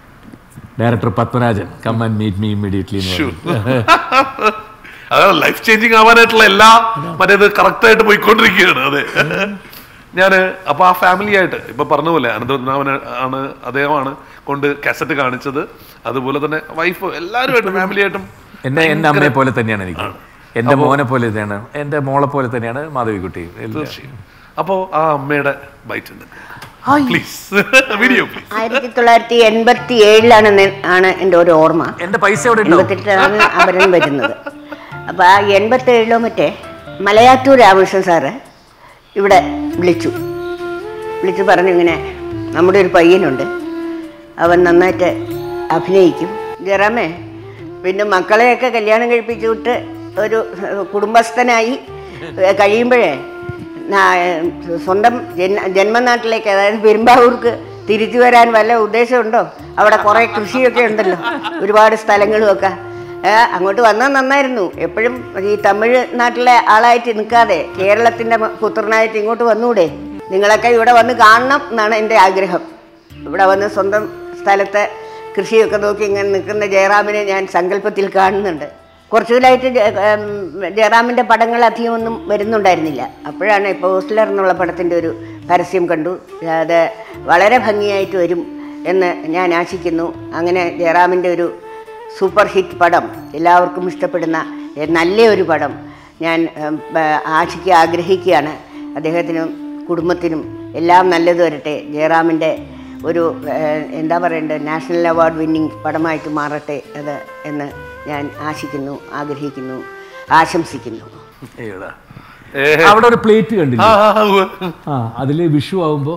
director Padmarajan come and meet me immediately എന്ന്
Sure.
പറഞ്ഞു
അതാണ് ലൈഫ് ചേഞ്ചിങ് ആവാനായിട്ടുള്ള എല്ലാ മറ്റേത് കറക്റ്റ് ആയിട്ട് പോയിക്കൊണ്ടിരിക്കുകയാണ് അതെ ഞാന് അപ്പൊ ആ ഫാമിലി ആയിട്ട് ഇപ്പൊ പറഞ്ഞ പോലെ അനന്തപത്മനാഭൻ ആണ് അദ്ദേഹമാണ് കൊണ്ട് കാസറ്റ് കാണിച്ചത് അതുപോലെ തന്നെ വൈഫ് എല്ലാവരുമായിട്ടും ഫാമിലി ആയിട്ടും
എന്നെ എൻ്റെ അമ്മയെ പോലെ തന്നെയാണ് എനിക്ക് എൻ്റെ മോനെ പോലെ തന്നെയാണ് എൻ്റെ മോളെ പോലെ തന്നെയാണ് മാധവിക്കുട്ടി എല്ലാം.
തീർച്ചയായും അപ്പോ ആ അമ്മയുടെ ബൈറ്റ് ഉണ്ട് പ്ലീസ് വീഡിയോ പ്ലീസ്
ആയിരത്തി തൊള്ളായിരത്തി എൺപത്തി ഏഴിലാണ് ആണ് എൻ്റെ ഒരു ഓർമ്മ
എൻ്റെ പൈസ എവിടെ ഉണ്ടോ
എൺപത്തെട്ടിലാണ് അവരൻ വരുന്നത് അപ്പോൾ ആ എൺപത്തി ഏഴിലോ മറ്റേ മലയാറ്റൂർ രാമകൃഷ്ണൻ സാറ് ഇവിടെ വിളിച്ചു വിളിച്ചു പറഞ്ഞു ഇങ്ങനെ നമ്മുടെ ഒരു പയ്യനുണ്ട് അവൻ നന്നായിട്ട് അഭിനയിക്കും ജറാമേ പിന്നെ മക്കളെയൊക്കെ കല്യാണം കഴിപ്പിച്ചു വിട്ട് ഒരു കുടുംബസ്ഥനായി ഏ, കഴിയുമ്പോഴേ നാ- സ്വന്തം ജന്മ ജന്മനാട്ടിലേക്ക് അതായത് പെരുമ്പാവൂർക്ക് തിരിച്ചു വരാൻ വല്ല ഉദ്ദേശമുണ്ടോ അവിടെ കുറേ കൃഷിയൊക്കെ ഉണ്ടല്ലോ ഒരുപാട് സ്ഥലങ്ങളുമൊക്കെ ഏ, അങ്ങോട്ട് വന്നാൽ നന്നായിരുന്നു എപ്പോഴും ഈ തമിഴ് നാട്ടിലെ ആളായിട്ട് നിൽക്കാതെ കേരളത്തിൻ്റെ പുത്രനായിട്ട് ഇങ്ങോട്ട് വന്നൂടെ നിങ്ങളൊക്കെ ഇവിടെ വന്ന് കാണണം എന്നാണ് എൻ്റെ ആഗ്രഹം ഇവിടെ വന്ന് സ്വന്തം സ്ഥലത്തെ കൃഷിയൊക്കെ നോക്കി ഇങ്ങനെ നിൽക്കുന്ന ജയറാമിനെ ഞാൻ സങ്കല്പത്തിൽ കാണുന്നുണ്ട് കുറച്ചുകൂടായിട്ട് ജയ- ഉം, ജയറാമിൻ്റെ പടങ്ങൾ അധികമൊന്നും വരുന്നുണ്ടായിരുന്നില്ല അപ്പോഴാണ് പോസ്റ്റലർ എന്നുള്ള പടത്തിൻ്റെ ഒരു പരസ്യം കണ്ടു അത് വളരെ ഭംഗിയായിട്ട് വരും എന്ന് ഞാൻ ആശിക്കുന്നു അങ്ങനെ ജയറാമിൻ്റെ ഒരു സൂപ്പർ ഹിറ്റ് പടം എല്ലാവർക്കും ഇഷ്ടപ്പെടുന്ന എ, നല്ല ഒരു പടം ഞാൻ ഉം, ബ- ആശിക്കുക ആഗ്രഹിക്കുകയാണ് അദ്ദേഹത്തിനും കുടുംബത്തിനും എല്ലാം നല്ലത് വരട്ടെ ജയറാമിൻ്റെ ഒരു ഏഹ്, എന്താ പറയേണ്ടത് നാഷണൽ അവാർഡ് വിന്നിംഗ് പടമായിട്ട് മാറട്ടെ അത് എന്ന് ഞാൻ ആശിക്കുന്നു ആഗ്രഹിക്കുന്നു ആശംസിക്കുന്നു
ഏടാ
അവിടെ ഒരു പ്ലേറ്റ് കണ്ടില്ല
ആ ആ, ഉവ്വ്.
ആ അതില് വിഷു ആവുമ്പോ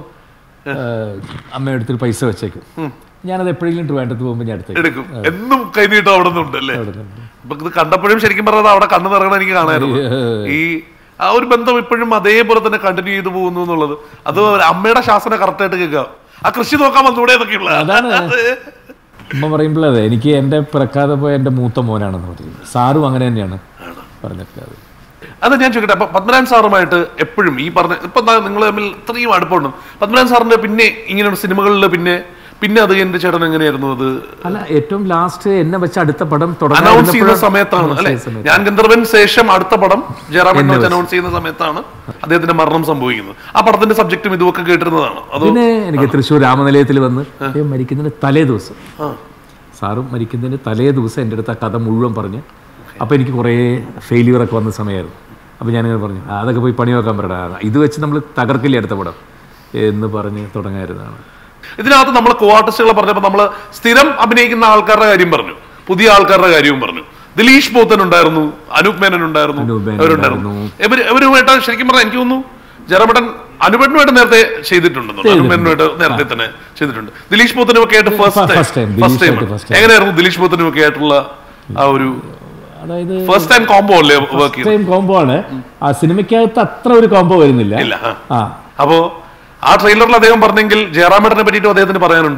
അമ്മയുടെ അടുത്തൊരു പൈസ വെച്ചേക്കും ഞാനത് എപ്പോഴെങ്കിലും ട്രിവാൻഡ്രത്ത് പോകുമ്പോൾ ഞാൻ എടുത്തേക്കും
എടുക്കും എന്നും കൈനീട്ടം അവിടെ നിന്നുണ്ട് അല്ലേ ഇപ്പൊ ഇത് കണ്ടപ്പോഴും ശരിക്കും പറഞ്ഞത് അവിടെ കണ്ണു നിറങ്ങണ എനിക്ക് കാണായിരുന്നു ഈ ആ ഒരു ബന്ധം ഇപ്പോഴും അതേപോലെ തന്നെ കണ്ടിന്യൂ ചെയ്തു പോകുന്നു എന്നുള്ളത് അത് ഒരു അമ്മയുടെ ശാസന കറക്റ്റ് ആയിട്ട് കേൾക്കുക ആ കൃഷി നോക്കാൻ വന്നൂടെ എന്നൊക്കെയുള്ള
അതാണ്. ഉമ്മ പറയുമ്പോഴേ എനിക്ക് എൻ്റെ പിറക്കാതെ പോയ എൻ്റെ മൂത്ത മോനാണെന്ന് പറയുന്നത് സാറും അങ്ങനെ തന്നെയാണ് പറഞ്ഞിട്ടുള്ളത്
അത് ഞാൻ ചോദിക്കട്ടെ അപ്പൊ പത്മനാഭൻ സാറുമായിട്ട് എപ്പോഴും ഈ പറഞ്ഞ ഇപ്പൊ നിങ്ങൾ തമ്മിൽ ഇത്രയും അടുപ്പമുണ്ട് പത്മനാഭൻ സാറിന്റെ പിന്നെ ഇങ്ങനെയുള്ള സിനിമകളിൽ പിന്നെ പിന്നെ അത് എന്റെ ചേട്ടൻ എങ്ങനെയായിരുന്നു അത്
അല്ല ഏറ്റവും ലാസ്റ്റ് എന്നെ വെച്ച അടുത്ത പടം
അനൗൺസ് ചെയ്യുന്ന
തുടങ്ങാതിരുന്നപ്പോഴാണ്
സമയത്താണ്
announce
അല്ലെ
ചെയ്യുന്ന സമയത്ത്.
ഞാൻ ഗന്ധർവൻ ശേഷം അടുത്ത പടം ജയറാമൻ
എന്നെ വെച്ച്.
അനൗൺസ് ചെയ്യുന്ന സമയത്താണ് അദ്ദേഹത്തിന്റെ മരണം സംഭവിക്കുന്നത് ആ പടത്തിന്റെ സബ്ജക്റ്റും ഇതുമൊക്കെ കേട്ടിരുന്നതാണ് അത്
പിന്നെ എനിക്ക് തൃശ്ശൂർ രാമനിലയത്തിൽ വന്ന് അദ്ദേഹം മരിക്കുന്നതിന് തലേ ദിവസം സാറും മരിക്കുന്നതിന് തലേ ദിവസം എൻ്റെ അടുത്ത് ആ കഥ മുഴുവൻ പറഞ്ഞ് അപ്പോൾ എനിക്ക് കുറേ ഫെയിലിയറൊക്കെ വന്ന സമയമായിരുന്നു അപ്പോൾ ഞാനിങ്ങനെ പറഞ്ഞു "ആ, അതൊക്കെ പോയി പണി നോക്കാൻ പറയടാ ഇത് വെച്ച് നമ്മൾ തകർക്കില്ലേ അടുത്ത പടം എന്ന് പറഞ്ഞ് തുടങ്ങായിരുന്നതാണ്
ഇതിനകത്ത് നമ്മൾ കോ ആർട്ടിസ്റ്റുകളെ പറഞ്ഞപ്പോൾ നമ്മൾ സ്ഥിരം അഭിനയിക്കുന്ന ആൾക്കാരുടെ കാര്യം പറഞ്ഞു പുതിയ ആൾക്കാരുടെ കാര്യവും പറഞ്ഞു ദിലീഷ് പോത്തൻ ഉണ്ടായിരുന്നു അനൂപ് മേനൻ ഉണ്ടായിരുന്നു
അനൂപ് മേനൻ
അവരുണ്ടായിരുന്നു
ഉണ്ടായിരുന്നു.
ഇവര് ഇവരുമായിട്ട് ശരിക്കും പറഞ്ഞാൽ എനിക്ക് തോന്നുന്നു ജയറാമേട്ടൻ അനുപേട്ടനുമായിട്ട് നേരത്തെ ചെയ്തിട്ടുണ്ട് അനുപേട്ടനുമായിട്ട് നേരത്തെ തന്നെ ചെയ്തിട്ടുണ്ട് ദിലീഷ് പോത്തനും ഒക്കെ ആയിട്ട് first
First time,
first time
ദിലീഷായിട്ട് first time.
എങ്ങനെയായിരുന്നു ദിലീഷ് പോത്തനും ഒക്കെ ആയിട്ടുള്ള ആ ഒരു
അതായത്
ഫസ്റ്റ് ടൈം കോംബോ അല്ലേ വർക്ക് ചെയ്തത്
ടൈം കോംബോ ആണ് ആ സിനിമയ്ക്കകത്ത് അത്ര ഒരു കോംബോ വരുന്നില്ല
ഇല്ല ആ.
ആ
അപ്പോ ആ ട്രെയിലറിൽ അദ്ദേഹം പറഞ്ഞെങ്കിൽ ജയറാമേട്ടനെ പറ്റിയിട്ടും അദ്ദേഹത്തിന് പറയാനുണ്ട്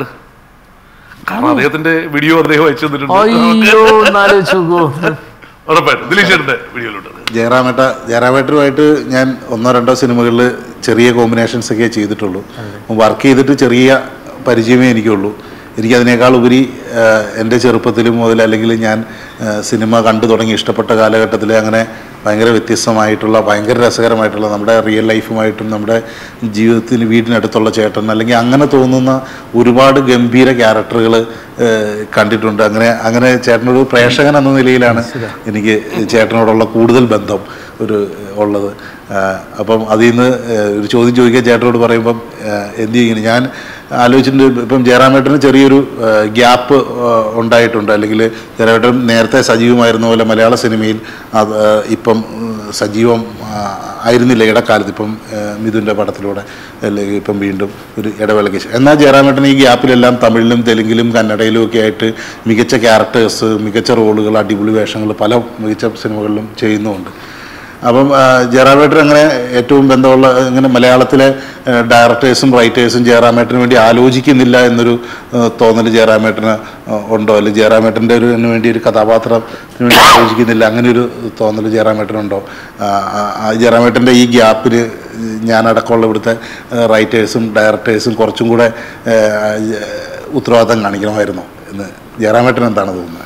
കാരണം അദ്ദേഹത്തിന്റെ വീഡിയോ അദ്ദേഹം അയച്ചു തന്നിട്ടുണ്ട്
അയ്യോ എന്നാലോചിച്ച് നോക്കൂ.
ഉറപ്പായിട്ടും ദിലീഷ് ചേട്ടന്റെ വീഡിയോയിലുണ്ട്
ജയറാമേട്ട ജയറാമേട്ടനുമായിട്ട് ഞാൻ ഒന്നോ രണ്ടോ സിനിമകളിൽ ചെറിയ കോമ്പിനേഷൻസ് ഒക്കെ ചെയ്തിട്ടുള്ളൂ വർക്ക് ചെയ്തിട്ട് ചെറിയ പരിചയമേ എനിക്കുള്ളൂ എനിക്കതിനേക്കാൾ ഉപരി ആഹ്, എൻ്റെ ചെറുപ്പത്തിലും മുതൽ അല്ലെങ്കിൽ ഞാൻ ആഹ്, സിനിമ കണ്ടു തുടങ്ങി ഇഷ്ടപ്പെട്ട കാലഘട്ടത്തിൽ അങ്ങനെ ഭയങ്കര വ്യത്യസ്തമായിട്ടുള്ള ഭയങ്കര രസകരമായിട്ടുള്ള നമ്മുടെ റിയൽ ലൈഫുമായിട്ടും നമ്മുടെ ജീവിതത്തിന് വീടിനടുത്തുള്ള ചേട്ടൻ അല്ലെങ്കിൽ അങ്ങനെ തോന്നുന്ന ഒരുപാട് ഗംഭീര ക്യാരക്ടറുകൾ കണ്ടിട്ടുണ്ട് അങ്ങനെ അങ്ങനെ ചേട്ടനൊരു പ്രേക്ഷകൻ എന്ന നിലയിലാണ് എനിക്ക് ചേട്ടനോടുള്ള കൂടുതൽ ബന്ധം ഒരു ഉള്ളത് ആ, അപ്പം അതിൽ നിന്ന് ഒരു ചോദ്യം ചോദിക്കാൻ ചേട്ടനോട് പറയുമ്പം ആ, എന്ത് ചെയ്യും ഞാൻ ആലോചിച്ചിട്ടുണ്ട് ഇപ്പം ജയറാമേട്ടന് ചെറിയൊരു ഗ്യാപ്പ് ഉണ്ടായിട്ടുണ്ട് അല്ലെങ്കിൽ ജയറാമേട്ടൻ നേരത്തെ സജീവമായിരുന്ന പോലെ മലയാള സിനിമയിൽ അത് ആ, ഇപ്പം ഉം, സജീവം ആ, ആയിരുന്നില്ല ഇടക്കാലത്ത് ഇപ്പം ആ, മിഥുൻ്റെ പടത്തിലൂടെ അല്ലെങ്കിൽ ഇപ്പം വീണ്ടും ഒരു ഇടവേളയ്ക്ക് ശേഷം എന്നാൽ ജയറാമേട്ടൻ ഈ ഗ്യാപ്പിലെല്ലാം തമിഴിലും തെലുങ്കിലും കന്നഡയിലും ഒക്കെ ആയിട്ട് മികച്ച ക്യാരക്ടേഴ്സ് മികച്ച റോളുകൾ അടിപൊളി വേഷങ്ങൾ പല മികച്ച സിനിമകളിലും ചെയ്യുന്നുമുണ്ട് അപ്പം ആ, ജയറാമേട്ടൻ അങ്ങനെ ഏറ്റവും ബന്ധമുള്ള ഇങ്ങനെ മലയാളത്തിലെ ഡയറക്ടേഴ്സും റൈറ്റേഴ്സും ജയറാമേട്ടന് വേണ്ടി ആലോചിക്കുന്നില്ല എന്നൊരു ആ, തോന്നൽ ജയറാമേട്ടന് ആ, ഉണ്ടോ അല്ലെങ്കിൽ ജയറാമേട്ടൻ്റെ ഒരു ഇതിന് വേണ്ടി ഒരു കഥാപാത്രത്തിന് വേണ്ടി ആലോചിക്കുന്നില്ല അങ്ങനെ ഒരു തോന്നൽ ജയറാമേട്ടനുണ്ടോ ആ, ആ, ആ ജയറാമേട്ടൻ്റെ ഈ ഗ്യാപ്പിൽ ഞാനടക്കമുള്ള ഇവിടുത്തെ റൈറ്റേഴ്സും ഡയറക്ടേഴ്സും കുറച്ചും കൂടെ ആ, ഉത്തരവാദിത്തം കാണിക്കണമായിരുന്നോ എന്ന് ജയറാമേട്ടൻ എന്താണ് തോന്നുന്നത്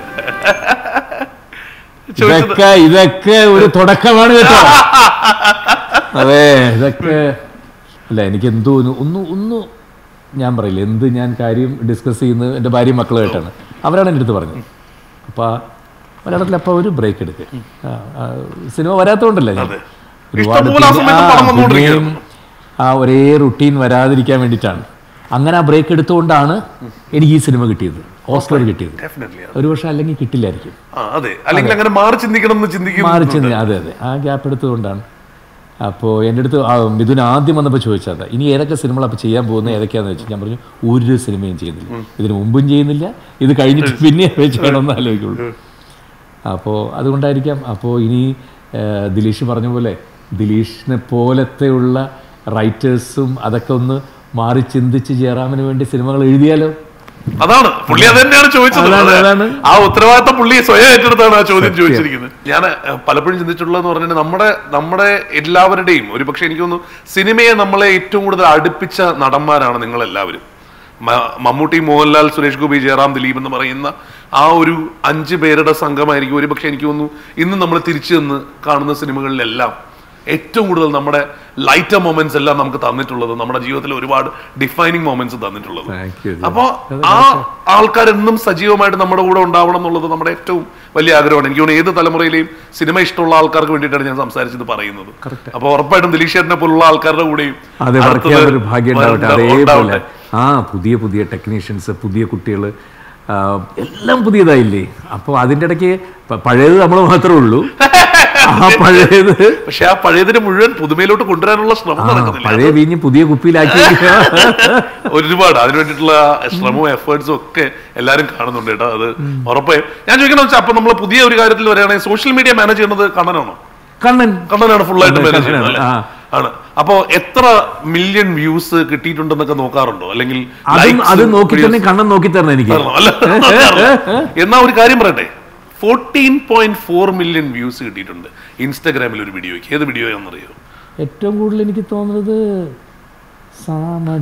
ചോദിച്ചത്
ഇതൊക്കെ ഇതൊക്കെ ഒരു തുടക്കമാണ് കേട്ടോ അതെ ഇതൊക്കെ അല്ല എനിക്ക് എന്തോ ഒന്ന് ഒന്ന് ഒന്ന് ഞാൻ പറയില്ല എന്ത് ഞാൻ കാര്യം ഡിസ്കസ് ചെയ്യുന്നത് എൻ്റെ ഭാര്യയും മക്കളുമായിട്ടാണ് അവരാണ് എൻ്റെ അടുത്ത് പറഞ്ഞത് അപ്പോൾ മലയാളത്തിൽ അപ്പോൾ ഒരു ബ്രേക്ക് എടുക്കുക ആ, ആ, സിനിമ വരാത്തതുകൊണ്ടല്ല ഞാൻ
അതെ.
ഒരുപാട്
ഇഷ്ടംപോലെ ആ
പിന്നെ-
സമയത്ത്
ആ,
പടം വന്നുകൊണ്ടിരിക്കുകയാണ്.
പിന്നെയും ആ ഒരേ റുട്ടീൻ വരാതിരിക്കാൻ വേണ്ടിയിട്ടാണ് അങ്ങനെ ആ ബ്രേക്ക് എടുത്തുകൊണ്ടാണ് എനിക്ക് ഈ സിനിമ കിട്ടിയത് ഓസ്കർ കിട്ടിയത്
ഡെഫിനറ്റ്ലി
ഒരു പക്ഷേ അല്ലെങ്കിൽ കിട്ടില്ലായിരിക്കും
ആ അതെ അല്ലെങ്കിൽ അങ്ങനെ മാറി ചിന്തിക്കണം എന്ന് ചിന്തിക്കും
മാറി ചെന്ന് അതെ അതെ ആ ഗ്യാപ്പ് എടുത്തുകൊണ്ടാണ് അപ്പോൾ എൻ്റെ അടുത്ത് ആ മിഥുൻ ആദ്യം വന്നപ്പോൾ ചോദിച്ചത് ഇനി ഏതൊക്കെ സിനിമകൾ അപ്പോൾ ചെയ്യാൻ പോകുന്നത് ഏതൊക്കെയാണെന്ന് വെച്ചാൽ ഞാൻ പറഞ്ഞു ഒരു സിനിമയും ചെയ്യുന്നില്ല ഇതിന് മുമ്പും ചെയ്യുന്നില്ല ഇത് കഴിഞ്ഞിട്ട് പിന്നെ ചെയ്യണമെന്ന് ആലോചിക്കുള്ളൂ അപ്പോൾ അതുകൊണ്ടായിരിക്കാം അപ്പോൾ ഇനി ആ, ദിലീഷ് പറഞ്ഞ പോലെ ദിലീഷിനെ പോലത്തെയുള്ള റൈറ്റേഴ്സും അതൊക്കെ ഒന്ന് മാറി ചിന്തിച്ച് ജയറാമിന് വേണ്ടി സിനിമകൾ എഴുതിയാലോ
അതാണ് പുള്ളി അത് തന്നെയാണ് ചോദിച്ചത്
അതാണ്,
അതെ.
അതാണ്.
ആ ഉത്തരവാദിത്തം പുള്ളി സ്വയം ഏറ്റെടുത്താണ് ആ ചോദ്യം ചോദിച്ചിരിക്കുന്നത് ഞാൻ പലപ്പോഴും ചിന്തിച്ചിട്ടുള്ളതെന്ന് പറഞ്ഞാൽ നമ്മുടെ നമ്മുടെ എല്ലാവരുടെയും ഒരു പക്ഷെ എനിക്ക് തോന്നുന്നു സിനിമയെ നമ്മളെ ഏറ്റവും കൂടുതൽ അടുപ്പിച്ച നടന്മാരാണ് നിങ്ങൾ എല്ലാവരും മ- മമ്മൂട്ടി മോഹൻലാൽ സുരേഷ് ഗോപി ജയറാം ദിലീപ് എന്ന് പറയുന്ന ആ ഒരു അഞ്ച് പേരുടെ സംഘമായിരിക്കും ഒരു പക്ഷെ എനിക്ക് തോന്നുന്നു ഇന്ന് നമ്മൾ തിരിച്ചു നിന്ന് കാണുന്ന സിനിമകളിലെല്ലാം ഏറ്റവും കൂടുതൽ നമ്മുടെ ലൈറ്റർ മൊമെന്റ്സ് എല്ലാം നമുക്ക് തന്നിട്ടുള്ളത് നമ്മുടെ ജീവിതത്തിൽ ഒരുപാട് ഡിഫൈനിങ് മൊമെന്റ്സ് തന്നിട്ടുള്ളത്
Thank you.
അപ്പോ ആ ആൾക്കാരെന്നും സജീവമായിട്ട് നമ്മുടെ കൂടെ ഉണ്ടാവണം എന്നുള്ളത് നമ്മുടെ ഏറ്റവും വലിയ ആഗ്രഹമാണ് എനിക്ക് തോന്നുന്നു ഏത് തലമുറയിലെയും സിനിമ ഇഷ്ടമുള്ള ആൾക്കാർക്ക് വേണ്ടിയിട്ടാണ് ഞാൻ സംസാരിച്ചത് പറയുന്നത് അപ്പൊ ഉറപ്പായിട്ടും ദിലീഷ് ചേട്ടനെ പോലുള്ള ആൾക്കാരുടെ കൂടെയും
അതെ വർക്ക്
അടുത്തത്
ചെയ്യാൻ ഒരു ഭാഗ്യം ഉണ്ടാവട്ടെ
ഉണ്ടാവട്ടെ.
അതേപോലെ ആ പുതിയ പുതിയ ടെക്നീഷ്യൻസ് പുതിയ കുട്ടികൾ എല്ലാം പുതിയതായില്ലേ അപ്പോൾ അതിൻ്റെ ഇടയ്ക്ക് പ- പഴയത് നമ്മൾ മാത്രമേ ഉള്ളൂ ആ പഴയത്
പക്ഷെ ആ പഴയതിനെ മുഴുവൻ പുതുമയിലോട്ട് കൊണ്ടുവരാനുള്ള ശ്രമം
ആ,
നടക്കുന്നില്ല
പഴയ വീഞ്ഞ് പുതിയ കുപ്പിയിലാക്കി
ഒരുപാട് അതിനു വേണ്ടിയിട്ടുള്ള ശ്രമവും എഫേർട്സും ഒക്കെ എല്ലാരും കാണുന്നുണ്ട് കേട്ടോ അത് ഉറപ്പായും ഞാൻ ചോദിക്കണം വെച്ചാൽ അപ്പൊ നമ്മൾ പുതിയ ഒരു കാര്യത്തിൽ വരികയാണെങ്കിൽ സോഷ്യൽ മീഡിയ മാനേജ് ചെയ്യുന്നത് കണ്ണനാണോ
കണ്ണൻ
കണ്ണനാണ് ഫുൾ ആയിട്ട്
കണ്ണൻ,
മാനേജ് ചെയ്യുന്നത്
കണ്ണനാണ്,
അല്ലേ? ആണ് അപ്പോ എത്ര മില്യൺ വ്യൂസ് കിട്ടിയിട്ടുണ്ടെന്നൊക്കെ നോക്കാറുണ്ടോ അല്ലെങ്കിൽ
അതും
likes,
അത് നോക്കി
videos?
തന്നെ കണ്ണൻ നോക്കി തരണം എനിക്ക്
തരണം, അല്ല? എന്നാ ഒരു കാര്യം പറയട്ടെ fourteen point four million views കിട്ടിയിട്ടുണ്ട് ഇൻസ്റ്റാഗ്രാമിൽ ഒരു വീഡിയോയ്ക്ക് ഏത് വീഡിയോ ആണെന്നറിയോ
ഏറ്റവും കൂടുതൽ എനിക്ക് തോന്നുന്നത് സാമജ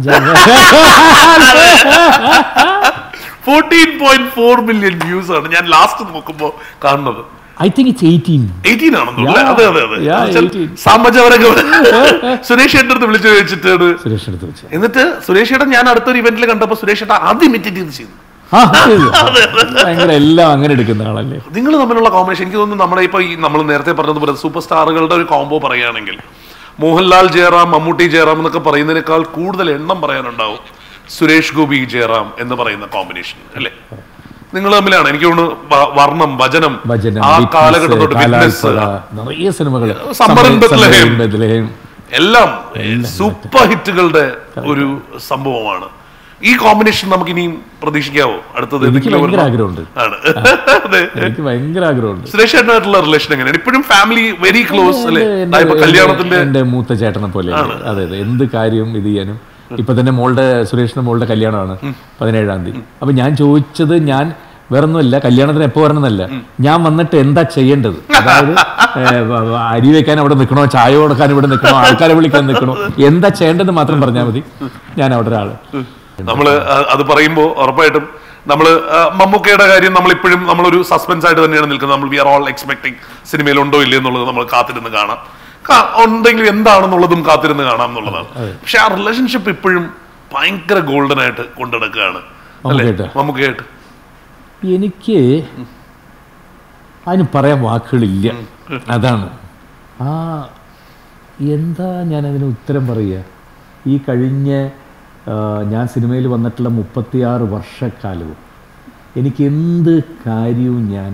fourteen point four million views ആണ് ഞാൻ ലാസ്റ്റ് നോക്കുമ്പോ കാണുന്നത്
I think it's eighteen
eighteen ആണെന്ന് തോന്നുന്നു.
Yeah.
അതെ അതെ അതെ
Yeah,
എന്നുവെച്ചാൽ
18.
സാമ്പജവരൊക്കെ സുരേഷ് ഏട്ടൻ്റെ അടുത്ത് വിളിച്ചു ചോദിച്ചിട്ടാണ്
സുരേഷ് എടുത്ത് വെച്ച
എന്നിട്ട് സുരേഷ് ഏട്ടൻ ഞാൻ അടുത്തൊരു ഇവന്റിൽ കണ്ടപ്പോ സുരേഷ് ഏട്ടൻ അത് ഇമിറ്റേറ്റ് ചെയ്ത് ചെയ്തു
ആ അതെ, അതെ. ഭയങ്കര എല്ലാം അങ്ങനെ എടുക്കുന്ന ആളല്ലേ
നിങ്ങൾ തമ്മിലുള്ള കോമ്പിനേഷൻ എനിക്ക് തോന്നുന്നു നമ്മുടെ ഇപ്പൊ ഈ നമ്മൾ നേരത്തെ പറഞ്ഞതുപോലെ സൂപ്പർ സ്റ്റാറുകളുടെ ഒരു കോംബോ പറയുകയാണെങ്കിൽ മോഹൻലാൽ ജയറാം മമ്മൂട്ടി ജയറാം എന്നൊക്കെ പറയുന്നതിനേക്കാൾ കൂടുതൽ എണ്ണം പറയാനുണ്ടാവും സുരേഷ് ഗോപി ജയറാം എന്ന് പറയുന്ന കോമ്പിനേഷൻ അല്ലേ നിങ്ങൾ തമ്മിലാണ് എനിക്ക് തോന്നുന്നു വ- വർണ്ണം വചനം
ഭജനം
ആ
Witness,
കാലഘട്ടം തൊട്ട് വിറ്റ്നസ്
കാലാൽപ്പഴ, നിറയെ സിനിമകൾ
സമ്മർ ഇൻ ബത്ലഹേം.
ബത്ലഹേം
എല്ലാം സൂപ്പർ ഹിറ്റുകളുടെ ഒരു സംഭവമാണ് ഈ കോമ്പിനേഷൻ നമുക്ക് ഇനിയും പ്രതീക്ഷിക്കാവോ അടുത്തത്
എനിക്ക്
ഏതെങ്കിലും
ഭയങ്കര
ഒരെണ്ണം?
ആഗ്രഹമുണ്ട്
ആണ് അതെ
എനിക്ക് ഭയങ്കര ആഗ്രഹമുണ്ട്
സുരേഷ് ചേട്ടനായിട്ടുള്ള റിലേഷൻ എങ്ങനെയാണ് ഇപ്പോഴും ഫാമിലി വെരി ക്ലോസ് അല്ലേ
എന്റെ-
ദാ ഇപ്പൊ
എന്റെ-
കല്യാണത്തിന്റെ
എന്റെ മൂത്ത ചേട്ടനെ പോലെ അതെ അതെ എന്ത് കാര്യവും ഇത് ചെയ്യാനും ഇപ്പൊ തന്നെ മോളുടെ സുരേഷിന്റെ മോളുടെ കല്യാണമാണ് പതിനേഴാം തീയതി അപ്പൊ ഞാൻ ചോദിച്ചത് ഞാൻ വേറൊന്നുമല്ല കല്യാണത്തിന് എപ്പോ വരണമെന്നല്ല ഞാൻ വന്നിട്ട് എന്താ ചെയ്യേണ്ടത് അതായത് ഏ, വ- വ- അരി വെക്കാൻ അവിടെ നിൽക്കണോ ചായ കൊടുക്കാൻ ഇവിടെ നിൽക്കണോ ആൾക്കാരെ വിളിക്കാൻ നിൽക്കണോ എന്താ ചെയ്യേണ്ടത് മാത്രം പറഞ്ഞാൽ മതി ഞാൻ അവിടെ ഒരാള്
നമ്മള് അ- അത് പറയുമ്പോ ഉറപ്പായിട്ടും നമ്മള് ആ, മമ്മൂക്കയുടെ കാര്യം നമ്മൾ ഇപ്പോഴും നമ്മളൊരു സസ്പെൻസ് ആയിട്ട് തന്നെയാണ് നിൽക്കുന്നത് നമ്മൾ വി ആർ ഓൾ എക്സ്പെക്ടിങ് സിനിമയിൽ ഉണ്ടോ ഇല്ലേ എന്നുള്ളത് നമ്മൾ കാത്തിരുന്ന് കാണാം കാ- ഉണ്ടെങ്കിൽ എന്താണെന്നുള്ളതും കാത്തിരുന്ന് കാണാം എന്നുള്ളതാണ് പക്ഷെ ആ റിലേഷൻഷിപ്പ് ഇപ്പോഴും ഭയങ്കര ഗോൾഡൻ ആയിട്ട് കൊണ്ടുനടക്കുകയാണ് അല്ലേ
മമ്മൂക്കയായിട്ട്?
മമ്മൂക്കയായിട്ട്
എനിക്ക് അതിന് പറയാൻ വാക്കുകളില്ല അതാണ് ആ എന്താ ഞാൻ അതിന് ഉത്തരം പറയുക ഈ കഴിഞ്ഞ ആ, ഞാൻ സിനിമയിൽ വന്നിട്ടുള്ള മുപ്പത്തിയാറ് വർഷക്കാലവും എനിക്ക് എന്ത് കാര്യവും ഞാൻ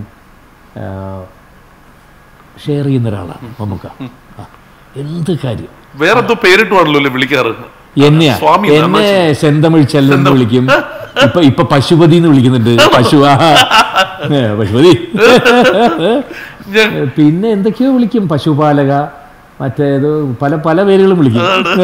ഷെയർ ചെയ്യുന്ന ഒരാളാണ് നമുക്ക് എന്ത് കാര്യം
വേറെ എന്തോ പേരിട്ടുവാണല്ലോ അല്ലേ വിളിക്കാറ്
എന്നെയാ
സ്വാമി
എന്നെ സെന്തമിഴ് ചെല്ലൻ എന്ന് വിളിക്കും ഇപ്പൊ ഇപ്പൊ പശുപതി എന്ന് വിളിക്കുന്നുണ്ട് പശു ആ. ഏ, പശുപതി
ഞാൻ
ഏ, പിന്നെ എന്തൊക്കെയോ വിളിക്കും പശുപാലക മറ്റേത് പല പല പേരുകളും വിളിക്കും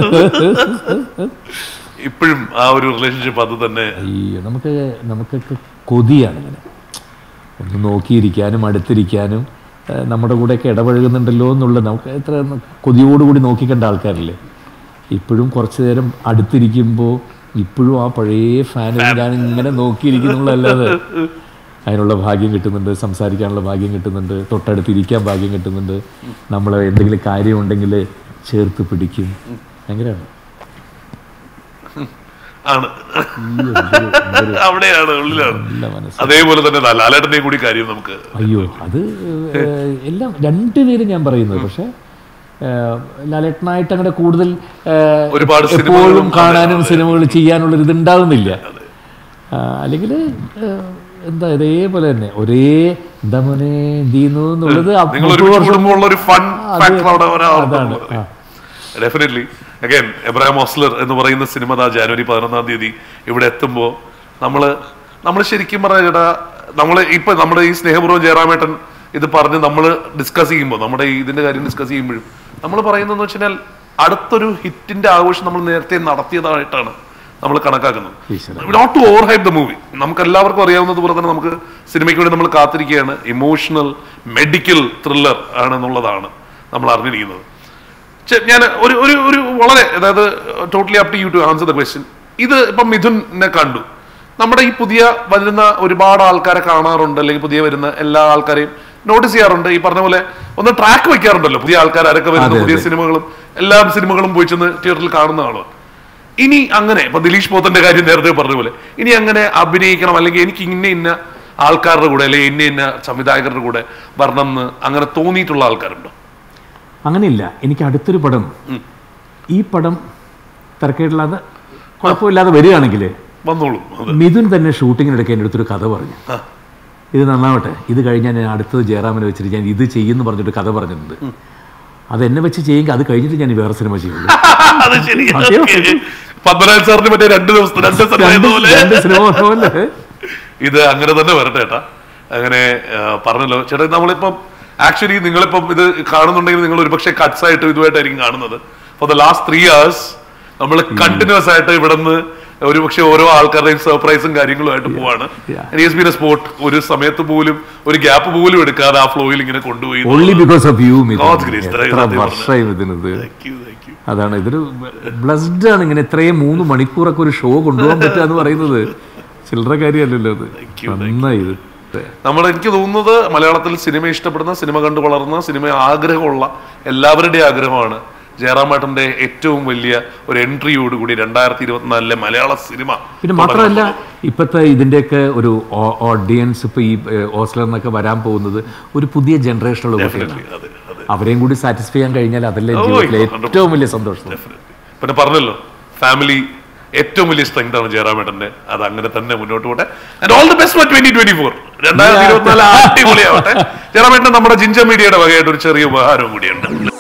ഇപ്പോഴും ആ ഒരു റിലേഷൻഷിപ്പ് അത് തന്നെ
അയ്യോ നമുക്ക് നമുക്കൊക്കെ കൊതിയാണ് ഇങ്ങനെ ഒന്ന് നോക്കിയിരിക്കാനും അടുത്തിരിക്കാനും ഏ, നമ്മുടെ കൂടെയൊക്കെ ഇടപഴകുന്നുണ്ടല്ലോ എന്നുള്ള നമുക്ക് എത്ര കൊതിയോടുകൂടി നോക്കിക്കണ്ട ആൾക്കാരല്ലേ ഇപ്പോഴും കുറച്ചു നേരം അടുത്തിരിക്കുമ്പോൾ ഇപ്പോഴും ആ പഴയ ഫാനിൽ ഞാൻ ഇങ്ങനെ നോക്കിയിരിക്കുന്നുള്ളതല്ലാതെ അതിനുള്ള ഭാഗ്യം കിട്ടുന്നുണ്ട് സംസാരിക്കാനുള്ള ഭാഗ്യം കിട്ടുന്നുണ്ട് തൊട്ടടുത്തിരിക്കാൻ ഭാഗ്യം കിട്ടുന്നുണ്ട് നമ്മൾ എന്തെങ്കിലും കാര്യമുണ്ടെങ്കിൽ ചേർത്ത് പിടിക്കും ഭയങ്കരമാണ്
ആണ് അവിടെയാണ് ഉള്ളിലാണ്
നല്ല മനസ്സ്
അതേപോലെ തന്നെ ലാലേട്ടന്റെയും കൂടി കാര്യം നമുക്ക്
അയ്യോ അത് ഏഹ്, എല്ലാം രണ്ടുപേരും ഞാൻ പറയുന്നത് പക്ഷെ ഏഹ്, ലാലേട്ടനായിട്ട് അങ്ങനെ കൂടുതൽ ഏഹ്,
ഒരുപാട്
എപ്പോഴും
സിനിമകളും
കാണാനും സിനിമകൾ ചെയ്യാനുള്ളൊരു ഇത് ഉണ്ടാവുന്നില്ല അല്ലെങ്കിൽ എന്താ ഇതേപോലെ തന്നെ ഒരേ എന്താ മോനെ എന്ത് ചെയ്യുന്നു എന്നുള്ളത് ആ
നിങ്ങൾ
മുപ്പത്
ഒരുമിച്ച്
വർഷം-
കൂടുമ്പോൾ ഉള്ള ഒരു ഫൺ
ആ, അത്
ഫാക്ടർ അവിടെ
അതാണ് ആ.
ഡെഫിനറ്റ്ലി അഗൈൻ എബ്രാഹിം ഓസ്ലർ എന്ന് പറയുന്ന സിനിമ ദാ ജാനുവരി പതിനൊന്നാം തീയതി ഇവിടെ എത്തുമ്പോൾ നമ്മൾ നമ്മൾ ശരിക്കും പറഞ്ഞ ചേട്ടാ നമ്മൾ ഇപ്പൊ നമ്മുടെ ഈ സ്നേഹപൂർവ്വം ജയറാമേട്ടൻ ഇത് പറഞ്ഞ് നമ്മൾ ഡിസ്കസ് ചെയ്യുമ്പോൾ നമ്മുടെ ഈ ഇതിന്റെ കാര്യം ഡിസ്കസ് ചെയ്യുമ്പോഴും നമ്മൾ പറയുന്നതെന്ന് വെച്ചാൽ അടുത്തൊരു ഹിറ്റിന്റെ ആഘോഷം നമ്മൾ നേരത്തെ നടത്തിയതായിട്ടാണ് നമ്മൾ കണക്കാക്കുന്നത് not to over hype the movie നമുക്ക് എല്ലാവർക്കും അറിയാവുന്നത് പോലെ തന്നെ നമുക്ക് സിനിമയ്ക്ക് വേണ്ടി നമ്മൾ കാത്തിരിക്കുകയാണ് ഇമോഷണൽ മെഡിക്കൽ ത്രില്ലർ ആണെന്നുള്ളതാണ് നമ്മൾ അറിഞ്ഞിരിക്കുന്നത് ചെ- ഞാൻ ഒരു ഒരു ഒരു വളരെ അതായത് totally up to you to answer the question ഇത് ഇപ്പം മിഥുനെ കണ്ടു നമ്മുടെ ഈ പുതിയ വരുന്ന ഒരുപാട് ആൾക്കാരെ കാണാറുണ്ട് അല്ലെങ്കിൽ പുതിയ വരുന്ന എല്ലാ ആൾക്കാരെയും നോട്ടീസ് ചെയ്യാറുണ്ട് ഈ പറഞ്ഞ പോലെ ഒന്ന് ട്രാക്ക് വെക്കാറുണ്ടല്ലോ പുതിയ ആൾക്കാർ ആരൊക്കെ വരുന്ന
അതെ,
പുതിയ
അതെ.
സിനിമകളും എല്ലാ സിനിമകളും പോയി ചെന്ന് തിയേറ്ററിൽ കാണുന്നതാണോ ഇനി അങ്ങനെ ഇപ്പൊ ദിലീഷ് പോത്തന്റെ കാര്യം നേരത്തെ പറഞ്ഞ പോലെ ഇനി അങ്ങനെ അഭിനയിക്കണം അല്ലെങ്കിൽ എനിക്ക് ഇന്ന ഇന്ന ആൾക്കാരുടെ കൂടെ അല്ലെങ്കിൽ ഇന്ന ഇന്ന സംവിധായകരുടെ കൂടെ വരണം എന്ന് അങ്ങനെ തോന്നിയിട്ടുള്ള ആൾക്കാരുണ്ടോ
അങ്ങനെയില്ല എനിക്ക് അടുത്തൊരു പടം ഈ പടം തിരക്കേടില്ലാതെ കുഴപ്പമില്ലാതെ വരികയാണെങ്കിൽ
വന്നോളും അത്
മിഥുൻ തന്നെ ഷൂട്ടിങ്ങിനിടയ്ക്ക് എൻ്റെ അടുത്തൊരു കഥ പറഞ്ഞു ഇത് നന്നാവട്ടെ ഇത് കഴിഞ്ഞാൽ ഞാൻ അടുത്തത് ജയറാമിനെ വെച്ചിട്ട് ഞാൻ ഇത് ചെയ്യുമെന്ന് പറഞ്ഞിട്ട് കഥ പറഞ്ഞിട്ടുണ്ട് അത് എന്നെ വെച്ച് ചെയ്യുമെങ്കിൽ അത് കഴിഞ്ഞിട്ട് ഞാൻ വേറെ സിനിമ ചെയ്യുള്ളൂ
അത് ശരി
അതെ.
ഓക്കേ. പത്മനാഭൻ സാറിന് മറ്റേ രണ്ട് ദിവസത്തെ രണ്ട് സിനിമ
രണ്ട്
പോലെ
രണ്ട് സിനിമ പോലെ
ഇത് അങ്ങനെ തന്നെ വരട്ടെ ഏട്ടാ അങ്ങനെ ആ, പറഞ്ഞല്ലോ ചേട്ടാ നമ്മളിപ്പം ആക്ച്വലി നിങ്ങളിപ്പം ഇത് കാണുന്നുണ്ടെങ്കിൽ നിങ്ങൾ ഒരുപക്ഷെ കട്ട്സ് ആയിട്ട് ഇതുമായിട്ടായിരിക്കും കാണുന്നത് for the last three years നമ്മൾ കണ്ടിന്യൂസ് ആയിട്ട് ഇവിടെ നിന്ന് ഒരുപക്ഷെ ഓരോ ആൾക്കാരുടെയും സർപ്രൈസും കാര്യങ്ങളുമായിട്ട് പോവാണ്
Yeah.
ബീൻ സ്പോർട്ട് ഒരു സമയത്ത് പോലും ഒരു ഗ്യാപ്പ് പോലും എടുക്കാതെ ആ ഫ്ലോയിൽ ഇങ്ങനെ കൊണ്ടുപോയി
only because of you
God's grace. ഇത്രയും
എത്ര
സത്യം
വർഷമായി ഇതിനത്
Thank you, thank you.
അതാണ് ഇതൊരു ബ്ലസ്ഡ് ആണ് ഇങ്ങനെ ഇത്രയും മൂന്ന് മണിക്കൂറൊക്കെ ഒരു ഷോ കൊണ്ടുപോകാൻ പറ്റുക എന്ന് പറയുന്നത് ചില്ലറ കാര്യമല്ലല്ലോ അത്
you, thank
നന്നായി ഇത്
നമ്മൾ എനിക്ക് തോന്നുന്നത് മലയാളത്തിൽ സിനിമ ഇഷ്ടപ്പെടുന്ന സിനിമ കണ്ടു വളർന്ന സിനിമ ആഗ്രഹമുള്ള എല്ലാവരുടെയും ആഗ്രഹമാണ് ജയറാമേട്ടന്റെ ഏറ്റവും വലിയ ഒരു എൻട്രിയോടുകൂടി രണ്ടായിരത്തി ഇരുപത്തിനാലിലെ മലയാള സിനിമ
പിന്നെ മാത്രമല്ല ഇപ്പോഴത്തെ ഇതിൻ്റെയൊക്കെ ഒരു ഓഡിയൻസ് ഇപ്പോൾ ഈ ഓസ്ലർ എന്നൊക്കെ വരാൻ പോകുന്നത് ഒരു പുതിയ ജനറേഷനുള്ള കുട്ടികളാണ്
Definitely, അതെ അതെ
അവരെയും കൂടി സാറ്റിസ്ഫൈ ചെയ്യാൻ കഴിഞ്ഞാൽ അതല്ലേ
ഓ,
ജീവിതത്തിലെ
100%.
ഏറ്റവും വലിയ സന്തോഷം
Definitely. പിന്നെ പറഞ്ഞല്ലോ ഫാമിലി ഏറ്റവും വലിയ സ്ട്രെങ്ത് ആണ് ജയറാമേട്ടന്റെ അത് അങ്ങനെ തന്നെ മുന്നോട്ട് പോട്ടെ and all the best for twenty twenty four രണ്ടായിരത്തി ഇരുപത്തിനാല് അടിപൊളിയാവട്ടെ ജയറാമേട്ടൻ നമ്മുടെ ജിഞ്ചർ മീഡിയയുടെ വകയായിട്ട് ഒരു ചെറിയ ഉപഹാരവും കൂടിയുണ്ട്